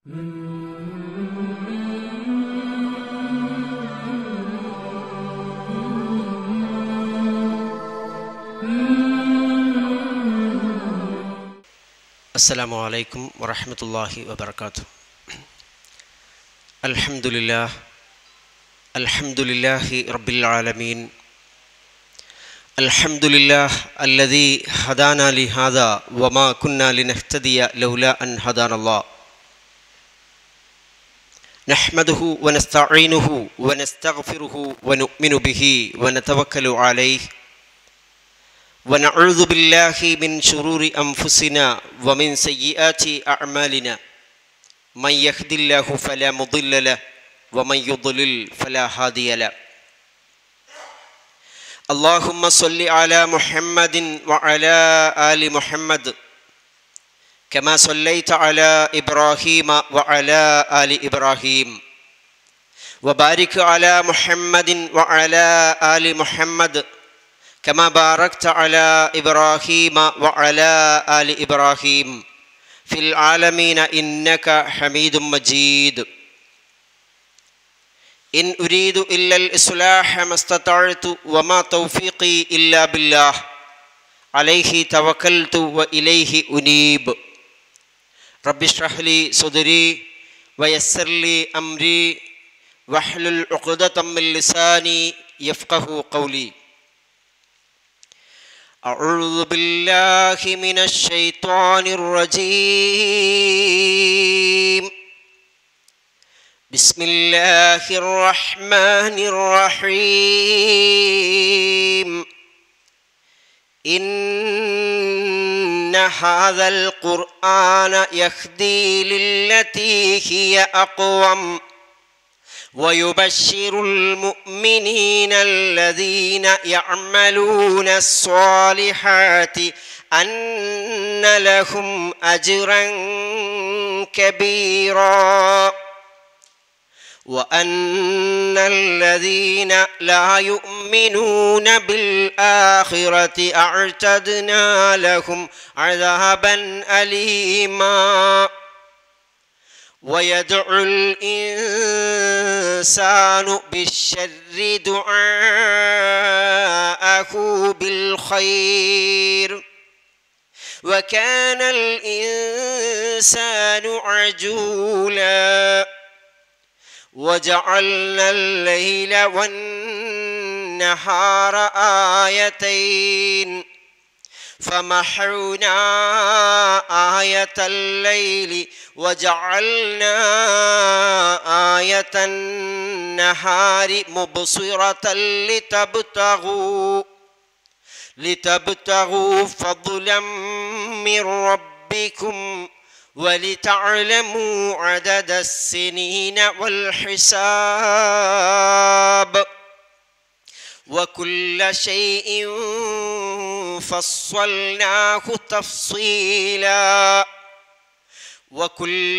السلام عليكم ورحمة الله وبركاته الحمد لله الحمد لله رب العالمين الحمد لله الذي هدانا لهذا وما كنا لنهتدي لولا أن هدانا الله نحمده ونستعينه ونستغفره ونؤمن به ونتوكل عليه ونعوذ بالله من شرور أنفسنا ومن سيئات أعمالنا من يهد الله فلا مضل له ومن يضلل فلا هادي له اللهم صل على محمد وعلى آل محمد كما صليت على إبراهيم وعلى آل إبراهيم وبارك على محمد وعلى آل محمد كما باركت على إبراهيم وعلى آل إبراهيم في العالمين إنك حميد مجيد إن أريد إلا الإصلاح ما استطعت وما توفيقي إلا بالله عليه توكلت وإليه أنيب رب اشرح لي صدري ويسر لي أمري واحلل عقدة من لساني يفقه قولي أعوذ بالله من الشيطان الرجيم بسم الله الرحمن الرحيم إن هذا القرآن يهدي للتي هي أقوم ويبشر المؤمنين الذين يعملون الصالحات أن لهم أجرا كبيرا وأن الذين لا يؤمنون بالآخرة أعتدنا لهم عذابا أليما ويدعو الإنسان بالشر دعاءه بالخير وكان الإنسان عجولا وجعلنا الليل والنهار آيتين فمحونا آية الليل وجعلنا آية النهار مبصرة لتبتغوا لتبتغوا فضلا من ربكم ولتعلموا عدد السنين والحساب وكل شيء فصلناه تفصيلا وكل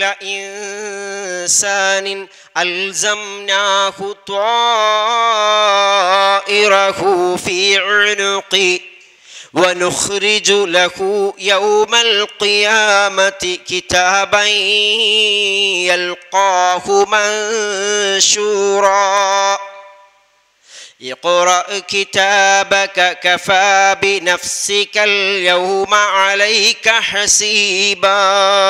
إنسان ألزمناه طائره في عنقه ونخرج له يوم القيامة كتابا يلقاه منشورا اقرأ كتابك كفى بنفسك اليوم عليك حسيبا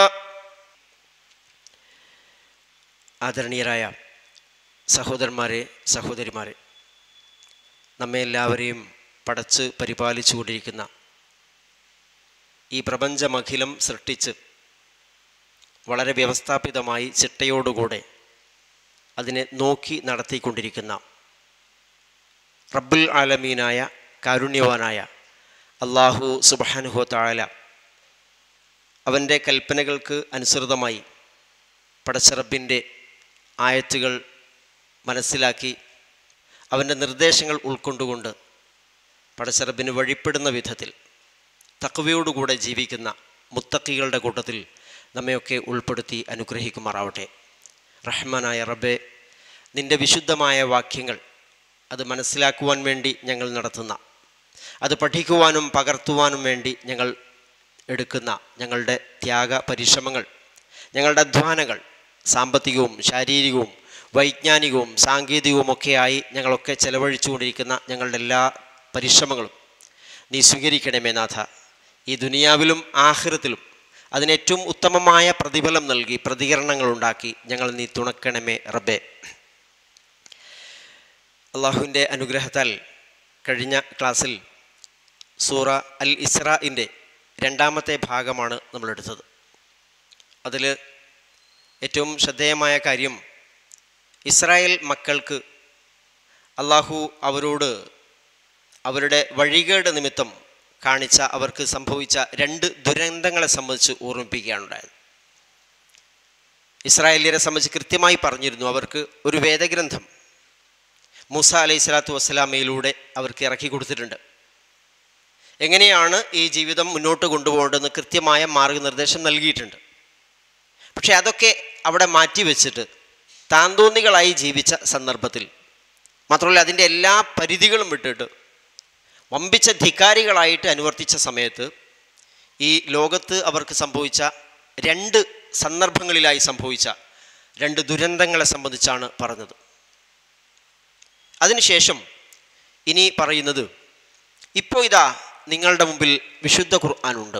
ആദരണീയരായ സഹോദരന്മാരെ സഹോദരിമാരെ നമ്മെ എല്ലാവരെയും പടച്ച് പരിപാലിച്ചുകൊണ്ടിരിക്കുന്ന ഈ പ്രപഞ്ചമഖിലം സൃഷ്ടിച്ച് വളരെ വ്യവസ്ഥാപിതമായി ചിട്ടയോടുകൂടെ അതിനെ നോക്കി നടത്തിക്കൊണ്ടിരിക്കുന്ന റബ്ബുൽ ആലമീനായ കാരുണ്യവാനായ അള്ളാഹു സുബാനുഹോ താല അവൻ്റെ കൽപ്പനകൾക്ക് അനുസൃതമായി പടച്ചറബിൻ്റെ ആയത്തുകൾ മനസ്സിലാക്കി അവൻ്റെ നിർദ്ദേശങ്ങൾ ഉൾക്കൊണ്ടുകൊണ്ട് പടച്ചറബിന് വഴിപ്പെടുന്ന വിധത്തിൽ തക്കവയോടുകൂടെ ജീവിക്കുന്ന മുത്തക്കികളുടെ കൂട്ടത്തിൽ നമ്മയൊക്കെ ഉൾപ്പെടുത്തി അനുഗ്രഹിക്കുമാറാവട്ടെ റഹ്മാനായ റബ്ബെ നിൻ്റെ വിശുദ്ധമായ വാക്യങ്ങൾ അത് മനസ്സിലാക്കുവാൻ വേണ്ടി ഞങ്ങൾ നടത്തുന്ന അത് പഠിക്കുവാനും പകർത്തുവാനും വേണ്ടി ഞങ്ങൾ എടുക്കുന്ന ഞങ്ങളുടെ ത്യാഗ പരിശ്രമങ്ങൾ ഞങ്ങളുടെ അധ്വാനങ്ങൾ സാമ്പത്തികവും ശാരീരികവും വൈജ്ഞാനികവും സാങ്കേതികവുമൊക്കെയായി ഞങ്ങളൊക്കെ ചെലവഴിച്ചുകൊണ്ടിരിക്കുന്ന ഞങ്ങളുടെ എല്ലാ പരിശ്രമങ്ങളും നീ സ്വീകരിക്കണമേ നാഥ ഈ ദുനിയാവിലും ആഹൃത്തിലും അതിനേറ്റവും ഉത്തമമായ പ്രതിഫലം നൽകി പ്രതികരണങ്ങൾ ഉണ്ടാക്കി ഞങ്ങൾ നീ തുണക്കണമേ റബ്ബേ അള്ളാഹുവിൻ്റെ അനുഗ്രഹത്താൽ കഴിഞ്ഞ ക്ലാസ്സിൽ സൂറ അൽ ഇസ്രാഇൻ്റെ രണ്ടാമത്തെ ഭാഗമാണ് നമ്മളെടുത്തത് അതിൽ ഏറ്റവും ശ്രദ്ധേയമായ കാര്യം ഇസ്രായേൽ മക്കൾക്ക് അള്ളാഹു അവരോട് അവരുടെ വഴികേട് നിമിത്തം കാണിച്ച അവർക്ക് സംഭവിച്ച രണ്ട് ദുരന്തങ്ങളെ സംബന്ധിച്ച് ഓർമ്മിപ്പിക്കുകയാണ് ഉണ്ടായത് ഇസ്രായേലിയരെ സംബന്ധിച്ച് കൃത്യമായി പറഞ്ഞിരുന്നു അവർക്ക് ഒരു വേദഗ്രന്ഥം മൂസ അലൈഹി സ്വലാത്തു വസ്സലാമയിലൂടെ അവർക്ക് ഇറക്കി കൊടുത്തിട്ടുണ്ട് എങ്ങനെയാണ് ഈ ജീവിതം മുന്നോട്ട് കൊണ്ടുപോകേണ്ടതെന്ന് കൃത്യമായ മാർഗനിർദ്ദേശം നൽകിയിട്ടുണ്ട് പക്ഷെ അതൊക്കെ അവിടെ മാറ്റി വെച്ചിട്ട് താന്തോന്നികളായി ജീവിച്ച സന്ദർഭത്തിൽ മാത്രമല്ല അതിൻ്റെ എല്ലാ പരിധികളും വിട്ടിട്ട് വമ്പിച്ച ധിക്കാരികളായിട്ട് അനുവർത്തിച്ച സമയത്ത് ഈ ലോകത്ത് അവർക്ക് സംഭവിച്ച രണ്ട് സന്ദർഭങ്ങളിലായി സംഭവിച്ച രണ്ട് ദുരന്തങ്ങളെ സംബന്ധിച്ചാണ് പറഞ്ഞത് അതിനുശേഷം ഇനി പറയുന്നത് ഇപ്പോൾ ഇതാ നിങ്ങളുടെ മുമ്പിൽ വിശുദ്ധ ഖുർആാനുണ്ട്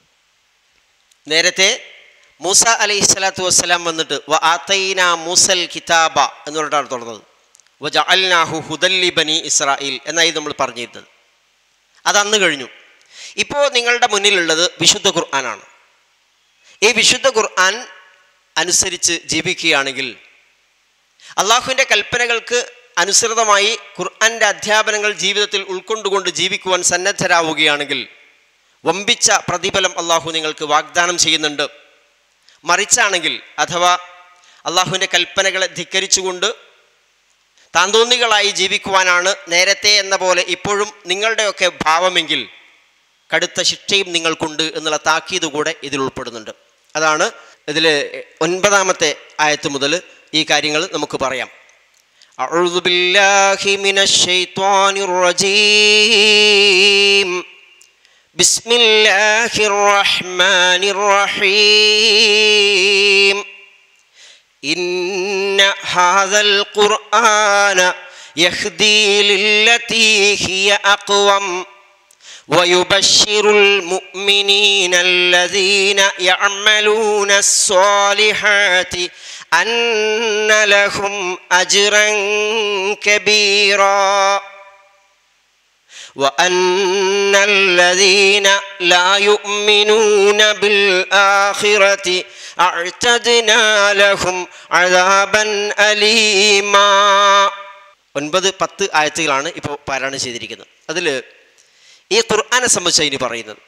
നേരത്തെ മൂസ അലൈഹി സ്വലാത്തു വസ്സലാം വന്നിട്ട് വ ആത്തൈന മൂസൽ കിതാബ എന്ന് പറഞ്ഞിട്ടാണ് തുടർന്നത് വ ജഅൽനാഹു ഹുദല്ലി ബനി ഇസ്രായേൽ എന്നായി നമ്മൾ പറഞ്ഞിരുന്നത് അത് അന്ന് കഴിഞ്ഞു ഇപ്പോൾ നിങ്ങളുടെ മുന്നിലുള്ളത് വിശുദ്ധ ഖുർആനാണ് ഈ വിശുദ്ധ ഖുർആൻ അനുസരിച്ച് ജീവിക്കുകയാണെങ്കിൽ അള്ളാഹുവിൻ്റെ കൽപ്പനകൾക്ക് അനുസൃതമായി ഖുർആൻ്റെ അധ്യാപനങ്ങൾ ജീവിതത്തിൽ ഉൾക്കൊണ്ടുകൊണ്ട് ജീവിക്കുവാൻ സന്നദ്ധരാവുകയാണെങ്കിൽ വമ്പിച്ച പ്രതിഫലം അള്ളാഹു നിങ്ങൾക്ക് വാഗ്ദാനം ചെയ്യുന്നുണ്ട് മറിച്ചാണെങ്കിൽ അഥവാ അള്ളാഹുവിൻ്റെ കൽപ്പനകളെ ധിക്കരിച്ചുകൊണ്ട് താന്തോന്നികളായി ജീവിക്കുവാനാണ് നേരത്തെ എന്ന പോലെ ഇപ്പോഴും നിങ്ങളുടെയൊക്കെ ഭാവമെങ്കിൽ കടുത്ത ശിക്ഷയും നിങ്ങൾക്കുണ്ട് എന്നുള്ള താക്കീത് കൂടെ ഇതിൽ ഉൾപ്പെടുന്നുണ്ട് അതാണ് ഇതിൽ ഒൻപതാമത്തെ ആയത്ത് മുതൽ ഈ കാര്യങ്ങൾ നമുക്ക് പറയാം أعوذ بالله من الشيطان الرجيم بسم الله الرحمن الرحيم إن هذا القرآن يهدي للتي هي أقوم ويبشر المؤمنين الذين يعملون الصالحات أن لهم أجرا كبيرا وأن الذين لا يؤمنون بالآخرة أعتدنا لهم عذابا أليما ഒൻപത് പത്ത് ആയത്തുകളാണ് ഇപ്പോൾ പാരായണം ചെയ്തിരിക്കുന്നത് അതിൽ ഈ ഖുർആനെ സംബന്ധിച്ച് ഇനി പറയുന്നത്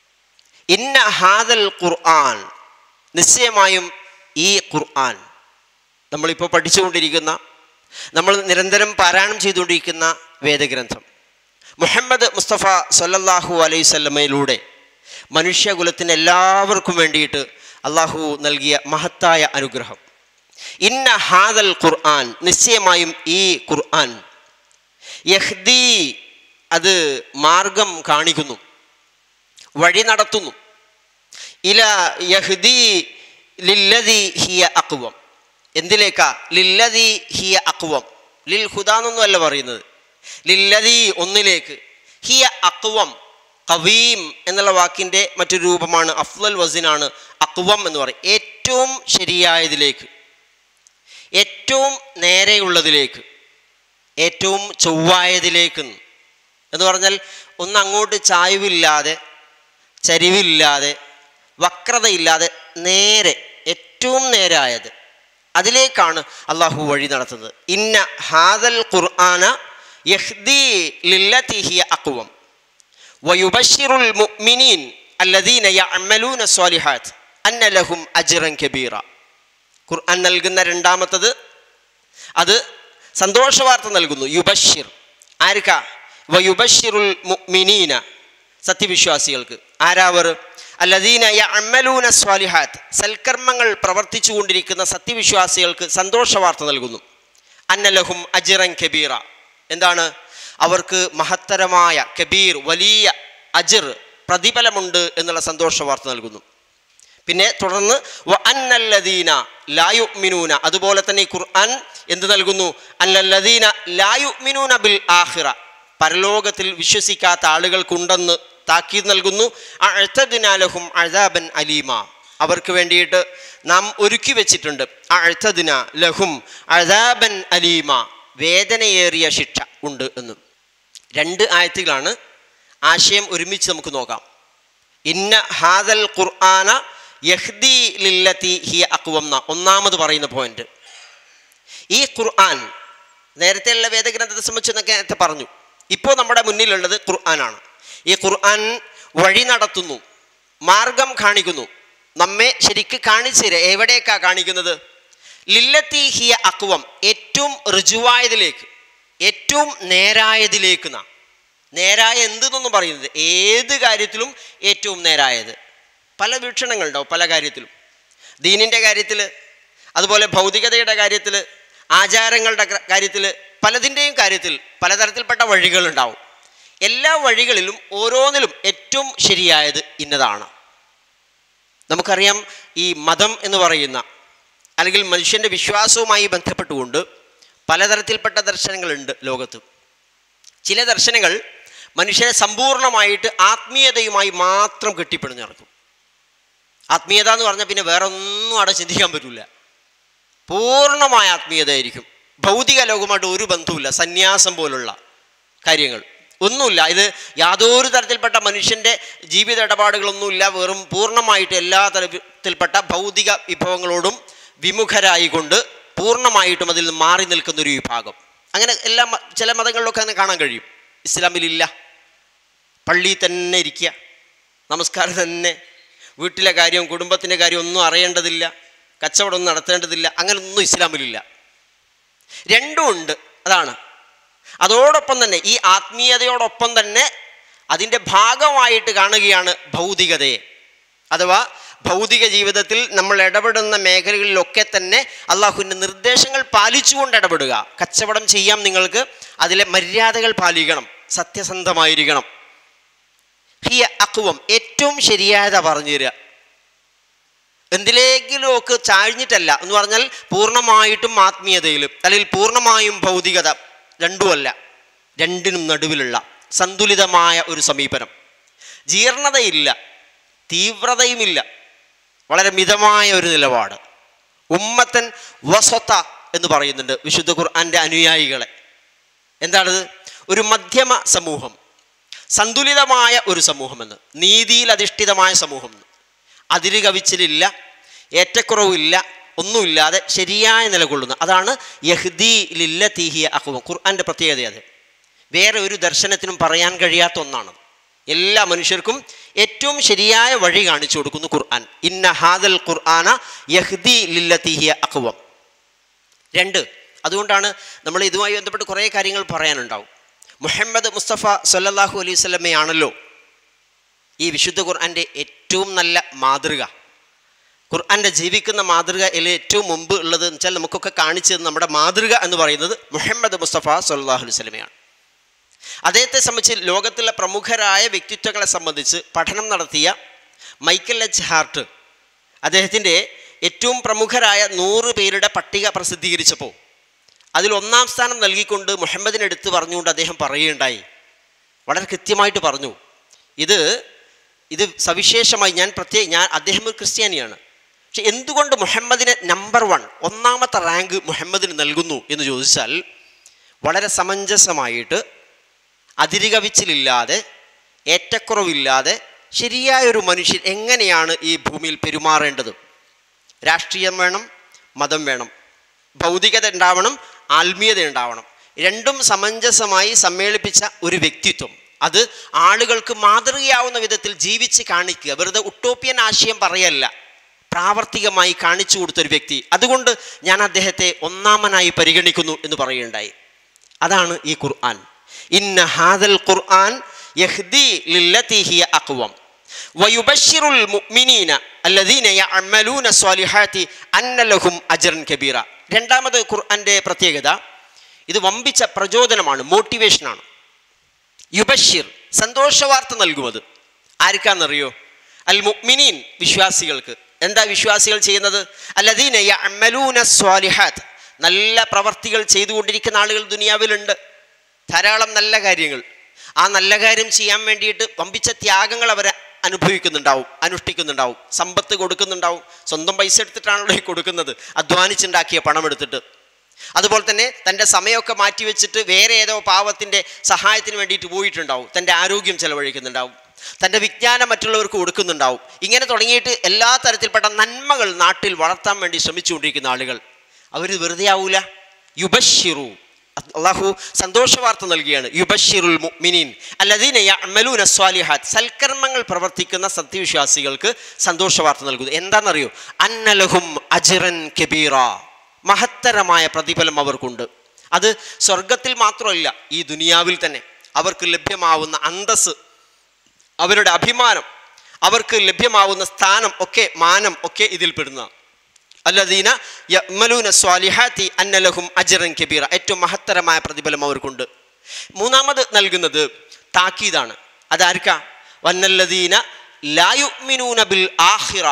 ഇന്ന ഹാദൽ ഖുർആൻ നിശ്ചയമായും ഈ ഖുർആൻ നമ്മളിപ്പോൾ പഠിച്ചുകൊണ്ടിരിക്കുന്ന നമ്മൾ നിരന്തരം പാരായണം ചെയ്തുകൊണ്ടിരിക്കുന്ന വേദഗ്രന്ഥം മുഹമ്മദ് മുസ്തഫ സല്ലല്ലാഹു അലൈഹി സ്വല്ലമയിലൂടെ മനുഷ്യകുലത്തിന് എല്ലാവർക്കും വേണ്ടിയിട്ട് അള്ളാഹു നൽകിയ മഹത്തായ അനുഗ്രഹം ഇന്ന ഹാദൽ ഖുർആൻ നിശ്ചയമായും ഈ ഖുർആൻ യഹ്ദി അത് മാർഗം കാണിക്കുന്നു വഴി നടത്തുന്നു ഇല യഹ്ദി ലില്ലതി ഹിയ അക്വം എന്തിലേക്കാ ലില്ലതി ഹിയ അക്വം ലിൽ ഹുദാന്നൊന്നുമല്ല പറയുന്നത് ലില്ലതി ഒന്നിലേക്ക് ഹിയ അക്വം കവീം എന്നുള്ള വാക്കിൻ്റെ മറ്റൊരു രൂപമാണ് അഫ്ലൽ വസിനാണ് അക്വം എന്ന് പറയും ഏറ്റവും ശരിയായതിലേക്ക് ഏറ്റവും നേരെയുള്ളതിലേക്ക് ഏറ്റവും ചൊവ്വായതിലേക്ക് എന്ന് പറഞ്ഞാൽ ഒന്ന് അങ്ങോട്ട് ചായ്വില്ലാതെ ചരിവില്ലാതെ വക്രതയില്ലാതെ നേരെ ഏറ്റവും നേരായത് അതിലേക്കാണ് അള്ളാഹു വഴി നടത്തുന്നത് ഇന്ന ഹാദൽ ഖുർആന യഹ്ദി ലില്ലതിഹിയ അക്വം വയുബഷിറുൽ മുഅ്മിനീൻ അല്ലദീന യഅമലൂന സ്വാലിഹാത്ത് അന്ന ലഹും അജ്റൻ കബീറ ഖുർആൻ നൽകുന്ന രണ്ടാമത്തത് അത് സന്തോഷവാർത്ത നൽകുന്നു യുബഷിർ ആർക്കാ വയുബഷിറുൽ മുഅ്മിനീന സത്യവിശ്വാസികൾക്ക് ആരാവർ അല്ലദീന യഅമലൂന സ്വാലിഹാത്ത് സൽക്കർമ്മങ്ങൾ പ്രവർത്തിച്ചു കൊണ്ടിരിക്കുന്ന സത്യവിശ്വാസികൾക്ക് സന്തോഷവാർത്ത നൽകുന്നു അന്നലഹും അജിറൻ കബീറ എന്താണ് അവർക്ക് മഹത്തരമായ കബീർ വലിയ അജിർ പ്രതിഫലമുണ്ട് എന്നുള്ള സന്തോഷ വാർത്ത നൽകുന്നു പിന്നെ തുടർന്ന് വ അന്നല്ലദീന ലായുമിനൂന അതുപോലെ തന്നെ ഈ ഖുർആൻ എന്ത് നൽകുന്നു അന്നല്ലദീന ലായുമിനൂന ബിൽ ആഖിറ പരലോകത്തിൽ വിശ്വസിക്കാത്ത ആളുകൾക്കുണ്ടെന്ന് താക്കീത് നൽകുന്നു അഴുത്തതിനാലഹും അഴാബൻ അലീമ അവർക്ക് വേണ്ടിയിട്ട് നാം ഒരുക്കി വെച്ചിട്ടുണ്ട് അഴുത്തതിന ലഹും അഴാബൻ അലീമ വേദനയേറിയ ശിക്ഷ ഉണ്ട് എന്നും രണ്ട് ആയത്തുകളാണ് ആശയം ഒരുമിച്ച് നമുക്ക് നോക്കാം ഇന്ന ഹാദൽ ഖുർആന യഹ്ദി ലില്ലത്തി ഹിയ അക്വംന ഒന്നാമത് പറയുന്ന പോയിന്റ് ഈ ഖുർആൻ നേരത്തെയുള്ള വേദഗ്രന്ഥത്തെ സംബന്ധിച്ചെന്നൊക്കെ നേരത്തെ പറഞ്ഞു ഇപ്പോൾ നമ്മുടെ മുന്നിലുള്ളത് ഖുർആനാണ് ഈ ഖുർആൻ വഴി നടത്തുന്നു മാർഗം കാണിക്കുന്നു നമ്മെ ശരിക്ക് കാണിച്ചു തരിക എവിടേക്കാ കാണിക്കുന്നത് ലില്ലത്തി ഹിയ അക്വം ഏറ്റവും ഋജുവായതിലേക്ക് ഏറ്റവും നേരായതിലേക്ക് നാം നേരായ എന്തെന്നൊന്നും പറയുന്നത് ഏത് കാര്യത്തിലും ഏറ്റവും നേരായത് പല വീക്ഷണങ്ങളുണ്ടാവും പല കാര്യത്തിലും ദീനിൻ്റെ കാര്യത്തിൽ അതുപോലെ ഭൗതികതയുടെ കാര്യത്തിൽ ആചാരങ്ങളുടെ കാര്യത്തിൽ പലതിൻ്റെയും കാര്യത്തിൽ പലതരത്തിൽപ്പെട്ട വഴികളുണ്ടാവും എല്ലാ വഴികളിലും ഓരോന്നിലും ഏറ്റവും ശരിയായത് ഇന്നതാണ് നമുക്കറിയാം ഈ മതം എന്ന് പറയുന്ന അല്ലെങ്കിൽ മനുഷ്യൻ്റെ വിശ്വാസവുമായി ബന്ധപ്പെട്ടുകൊണ്ട് പലതരത്തിൽപ്പെട്ട ദർശനങ്ങളുണ്ട് ലോകത്ത് ചില ദർശനങ്ങൾ മനുഷ്യനെ സമ്പൂർണ്ണമായിട്ട് ആത്മീയതയുമായി മാത്രം കെട്ടിപ്പിടിഞ്ഞ് നടക്കും ആത്മീയത എന്ന് പറഞ്ഞാൽ പിന്നെ വേറെ ഒന്നും അവിടെ ചിന്തിക്കാൻ പറ്റില്ല പൂർണ്ണമായ ആത്മീയതയായിരിക്കും ഭൗതിക ലോകമായിട്ട് ഒരു ബന്ധവുമില്ല സന്യാസം പോലുള്ള കാര്യങ്ങൾ ഒന്നുമില്ല ഇത് യാതൊരു തരത്തിൽപ്പെട്ട മനുഷ്യൻ്റെ ജീവിത ഇടപാടുകളൊന്നുമില്ല വെറും പൂർണ്ണമായിട്ട് എല്ലാ തരത്തിൽപ്പെട്ട ഭൗതിക വിഭവങ്ങളോടും വിമുഖരായിക്കൊണ്ട് പൂർണ്ണമായിട്ടും അതിൽ നിന്ന് മാറി നിൽക്കുന്ന ഒരു വിഭാഗം അങ്ങനെ എല്ലാ മ- ചില മതങ്ങളിലൊക്കെ അങ്ങനെ കാണാൻ കഴിയും ഇസ്ലാമിലില്ല പള്ളിയിൽ തന്നെ ഇരിക്കുക നമസ്കാരം തന്നെ വീട്ടിലെ കാര്യം കുടുംബത്തിൻ്റെ കാര്യം ഒന്നും അറിയേണ്ടതില്ല കച്ചവടം ഒന്നും നടത്തേണ്ടതില്ല അങ്ങനെയൊന്നും ഇസ്ലാമിലില്ല രണ്ടും ഉണ്ട് അതാണ് അതോടൊപ്പം തന്നെ ഈ ആത്മീയതയോടൊപ്പം തന്നെ അതിൻ്റെ ഭാഗമായിട്ട് കാണുകയാണ് ഭൗതികതയെ അഥവാ ഭൗതിക ജീവിതത്തിൽ നമ്മൾ ഇടപെടുന്ന മേഖലകളിലൊക്കെ തന്നെ അള്ളാഹുവിൻ്റെ നിർദ്ദേശങ്ങൾ പാലിച്ചുകൊണ്ട് ഇടപെടുക കച്ചവടം ചെയ്യാം നിങ്ങൾക്ക് അതിലെ മര്യാദകൾ പാലിക്കണം സത്യസന്ധമായിരിക്കണം ഹിയ അക്കുവം ഏറ്റവും ശരിയായതാ പറഞ്ഞു തരിക എന്തിലെങ്കിലുമൊക്കെ ചാഴ്ഞ്ഞിട്ടല്ല എന്ന് പറഞ്ഞാൽ പൂർണ്ണമായിട്ടും ആത്മീയതയിലും അല്ലെങ്കിൽ പൂർണ്ണമായും ഭൗതികത രണ്ടുമല്ല രണ്ടിനും നടുവിലുള്ള സന്തുലിതമായ ഒരു സമീപനം ജീർണതയില്ല തീവ്രതയുമില്ല വളരെ മിതമായ ഒരു നിലപാട് ഉമ്മത്തൻ വസത്ത എന്ന് പറയുന്നുണ്ട് വിശുദ്ധ ഖുർആന്റെ അനുയായികളെ എന്താണത് ഒരു മധ്യമ സമൂഹം സന്തുലിതമായ ഒരു സമൂഹമെന്ന് നീതിയിൽ അധിഷ്ഠിതമായ സമൂഹം എന്ന് അതിര് കവിച്ചിലില്ല ഏറ്റക്കുറവില്ല ഒന്നുമില്ലാതെ ശരിയായ നിലകൊള്ളുന്ന അതാണ് യഹ്ദി ലില്ല തീഹിയ അഹുവം ഖുർആൻ്റെ പ്രത്യേകത അത് വേറെ ഒരു ദർശനത്തിനും പറയാൻ കഴിയാത്ത ഒന്നാണ് എല്ലാ മനുഷ്യർക്കും ഏറ്റവും ശരിയായ വഴി കാണിച്ചു കൊടുക്കുന്നു ഖുർആൻ ഇന്ന ഹാദൽ ഖുർആന യഹ്ദി ലില്ല തീഹിയ അഹുവം രണ്ട് അതുകൊണ്ടാണ് നമ്മൾ ഇതുമായി ബന്ധപ്പെട്ട് കുറേ കാര്യങ്ങൾ പറയാനുണ്ടാവും മുഹമ്മദ് മുസ്തഫ സല്ലല്ലാഹു അലൈഹി സ്വലമയാണല്ലോ ഈ വിശുദ്ധ ഖുർആൻ്റെ ഏറ്റവും നല്ല മാതൃക ഖുർആൻ്റെ ജീവിക്കുന്ന മാതൃക ഇതിൽ ഏറ്റവും മുമ്പ് ഉള്ളത് എന്ന് വെച്ചാൽ നമുക്കൊക്കെ കാണിച്ചു തന്ന നമ്മുടെ മാതൃക എന്ന് പറയുന്നത് മുഹമ്മദ് മുസ്തഫ സല്ലല്ലാഹു അലൈഹി സ്വലമയാണ് അദ്ദേഹത്തെ സംബന്ധിച്ച് ലോകത്തിലെ പ്രമുഖരായ വ്യക്തിത്വങ്ങളെ സംബന്ധിച്ച് പഠനം നടത്തിയ മൈക്കൽ എച്ച് ഹാർട്ട് അദ്ദേഹത്തിൻ്റെ ഏറ്റവും പ്രമുഖരായ നൂറ് പേരുടെ പട്ടിക പ്രസിദ്ധീകരിച്ചപ്പോൾ അതിൽ ഒന്നാം സ്ഥാനം നൽകിക്കൊണ്ട് മുഹമ്മദിനെ എടുത്ത് പറഞ്ഞുകൊണ്ട് അദ്ദേഹം പറയുകയുണ്ടായി വളരെ കൃത്യമായിട്ട് പറഞ്ഞു ഇത് ഇത് സവിശേഷമായി ഞാൻ പ്രത്യേക ഞാൻ അദ്ദേഹം ഒരു ക്രിസ്ത്യാനിയാണ് പക്ഷെ എന്തുകൊണ്ട് മുഹമ്മദിനെ നമ്പർ വൺ ഒന്നാമത്തെ റാങ്ക് മുഹമ്മദിന് നൽകുന്നു എന്ന് ചോദിച്ചാൽ വളരെ സമഞ്ജസമായിട്ട് അതിരുകവിച്ചിലില്ലാതെ ഏറ്റക്കുറവില്ലാതെ ശരിയായൊരു മനുഷ്യൻ എങ്ങനെയാണ് ഈ ഭൂമിയിൽ പെരുമാറേണ്ടത് രാഷ്ട്രീയം വേണം മതം വേണം ഭൗതികത ഉണ്ടാവണം ആത്മീയത ഉണ്ടാവണം രണ്ടും സമഞ്ജസമായി സമ്മേളിപ്പിച്ച ഒരു വ്യക്തിത്വം അത് ആളുകൾക്ക് മാതൃകയാവുന്ന വിധത്തിൽ ജീവിച്ച് കാണിക്കുക വെറുതെ ഉട്ടോപ്യൻ ആശയം പറയല്ല പ്രാവർത്തികമായി കാണിച്ചു കൊടുത്തൊരു വ്യക്തി അതുകൊണ്ട് ഞാൻ അദ്ദേഹത്തെ ഒന്നാമനായി പരിഗണിക്കുന്നു എന്ന് പറയുകയുണ്ടായി അതാണ് ഈ ഖുർആൻ ഇന്ന ഹാദൽ ഖുർആൻ യഹ്ദി ലില്ലത്തി ഹിയ അഖ്വം വയുബശ്ശിറുൽ മുഅ്മിനീന അല്ലദീന യഅമലൂന സ്വാലിഹാത്തി അന്ന ലഹും അജ്റൻ കബീറ രണ്ടാമത് ഖുർആന്റെ പ്രത്യേകത ഇത് വമ്പിച്ച പ്രചോദനമാണ് മോട്ടിവേഷനാണ് യുബഷിർ സന്തോഷവാർത്ത നൽകുമത് ആർക്കാന്നറിയോ അൽ മുഅ്മിനീൻ വിശ്വാസികൾക്ക് എന്താ വിശ്വാസികൾ ചെയ്യുന്നത് അല്ലദീന യഅമലൂന സ്വാലിഹാത്ത് നല്ല പ്രവർത്തികൾ ചെയ്തുകൊണ്ടിരിക്കുന്ന ആളുകൾ ദുനിയാവിലുണ്ട് ധാരാളം നല്ല കാര്യങ്ങൾ ആ നല്ല കാര്യം ചെയ്യാൻ വേണ്ടിയിട്ട് വമ്പിച്ച ത്യാഗങ്ങൾ അവർ അനുഭവിക്കുന്നുണ്ടാവും അനുഷ്ഠിക്കുന്നുണ്ടാവും സമ്പത്ത് കൊടുക്കുന്നുണ്ടാവും സ്വന്തം പൈസ എടുത്തിട്ടാണല്ലോ ഈ കൊടുക്കുന്നത് അധ്വാനിച്ചുണ്ടാക്കിയ പണം എടുത്തിട്ട് അതുപോലെ തന്നെ തൻ്റെ സമയമൊക്കെ മാറ്റിവെച്ചിട്ട് വേറെ ഏതോ പാവത്തിൻ്റെ സഹായത്തിന് വേണ്ടിയിട്ട് പോയിട്ടുണ്ടാവും തൻ്റെ ആരോഗ്യം ചെലവഴിക്കുന്നുണ്ടാവും തൻ്റെ വിജ്ഞാനം മറ്റുള്ളവർക്ക് കൊടുക്കുന്നുണ്ടാവും ഇങ്ങനെ തുടങ്ങിയിട്ട് എല്ലാ തരത്തിൽപ്പെട്ട നന്മകൾ നാട്ടിൽ വളർത്താൻ വേണ്ടി ശ്രമിച്ചുകൊണ്ടിരിക്കുന്ന ആളുകൾ അവർ വെറുതെ ആവൂല യുബഷിറു അള്ളാഹു സന്തോഷ വാർത്ത നൽകിയാണ് യുബഷിറുൽ മുഅ്മിനീൻ അല്ലദീന യഅമലൂന സ്വാലിഹാത്ത് സൽക്കർമ്മങ്ങൾ പ്രവർത്തിക്കുന്ന സത്യവിശ്വാസികൾക്ക് സന്തോഷ വാർത്ത നൽകുന്നു എന്താണെന്നറിയോ അന്നലഹും അജിറൻ കബീറ മഹത്തരമായ പ്രതിഫലം അവർക്കുണ്ട് അത് സ്വർഗത്തിൽ മാത്രമല്ല ഈ ദുനിയാവിൽ തന്നെ അവർക്ക് ലഭ്യമാവുന്ന അന്തസ് അവരുടെ അഭിമാനം അവർക്ക് ലഭ്യമാവുന്ന സ്ഥാനം ഒക്കെ മാനം ഒക്കെ ഇതിൽ പെടുന്ന അല്ലദീന യമലൂന സ്വാലിഹാത്തി അന്നലഹും അജറൻ കബീറ ഏറ്റവും മഹത്തരമായ പ്രതിഫലം അവർക്കുണ്ട് മൂന്നാമത് നൽകുന്നത് താക്കീതാണ് അതാർക്കാ വന്നല്ലദീന ലായുമിനൂന ബിൽ ആഹിറ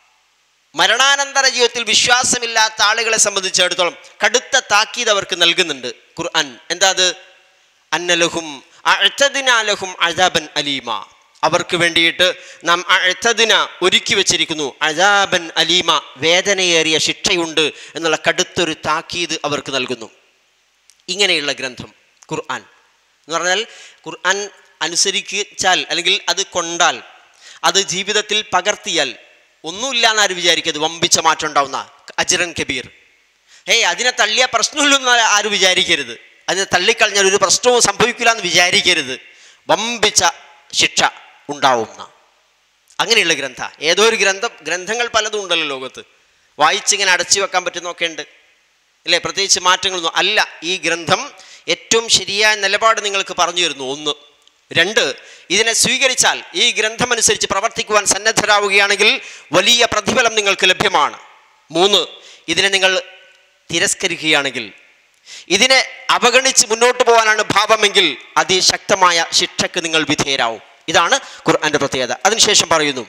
മരണാനന്തര ജീവിതത്തിൽ വിശ്വാസമില്ലാത്ത ആളുകളെ സംബന്ധിച്ചിടത്തോളം കടുത്ത താക്കീത് അവർക്ക് നൽകുന്നുണ്ട് ഖുർആൻ എന്താ അത് അന്നലഹും അഴ്ത്തതിനാലഹും അഴാബൻ അലീമ അവർക്ക് വേണ്ടിയിട്ട് നാം അഴ്ത്തതിന ഒരുക്കി വെച്ചിരിക്കുന്നു അഴാബൻ അലീമ വേദനയേറിയ ശിക്ഷയുണ്ട് എന്നുള്ള കടുത്തൊരു താക്കീത് അവർക്ക് നൽകുന്നു ഇങ്ങനെയുള്ള ഗ്രന്ഥം ഖുർആൻ എന്ന് പറഞ്ഞാൽ ഖുർആൻ അനുസരിച്ചാൽ അല്ലെങ്കിൽ അത് കൊണ്ടാൽ അത് ജീവിതത്തിൽ പകർത്തിയാൽ ഒന്നുമില്ല എന്നാരും വിചാരിക്കരുത് വമ്പിച്ച മാറ്റം ഉണ്ടാവുന്ന അജിറൻ കബീർ ഹേയ് അതിനെ തള്ളിയ പ്രശ്നമില്ലെന്ന് ആരും വിചാരിക്കരുത് അതിനെ തള്ളിക്കളഞ്ഞാൽ ഒരു പ്രശ്നവും സംഭവിക്കില്ല എന്ന് വിചാരിക്കരുത് വമ്പിച്ച ശിക്ഷ ഉണ്ടാവുന്ന അങ്ങനെയുള്ള ഗ്രന്ഥ ഏതോ ഒരു ഗ്രന്ഥം ഗ്രന്ഥങ്ങൾ പലതും ഉണ്ടല്ലോ ലോകത്ത് വായിച്ചിങ്ങനെ അടച്ചു വെക്കാൻ പറ്റുന്നൊക്കെ ഉണ്ട് അല്ലേ പ്രത്യേകിച്ച് മാറ്റങ്ങളൊന്നും അല്ല ഈ ഗ്രന്ഥം ഏറ്റവും ശരിയായ നിലപാട് നിങ്ങൾക്ക് പറഞ്ഞു തരുന്നു ഒന്ന് രണ്ട് ഇതിനെ സ്വീകരിച്ചാൽ ഈ ഗ്രന്ഥമനുസരിച്ച് പ്രവർത്തിക്കുവാൻ സന്നദ്ധരാവുകയാണെങ്കിൽ വലിയ പ്രതിഫലം നിങ്ങൾക്ക് ലഭ്യമാണ് മൂന്ന് ഇതിനെ നിങ്ങൾ തിരസ്കരിക്കുകയാണെങ്കിൽ ഇതിനെ അവഗണിച്ച് മുന്നോട്ട് പോകാനാണ് ഭാവമെങ്കിൽ അതിശക്തമായ ശിക്ഷക്ക് നിങ്ങൾ വിധേയരാവും ഇതാണ് ഖുർആന്റെ പ്രത്യേകത അതിനുശേഷം പറയുന്നു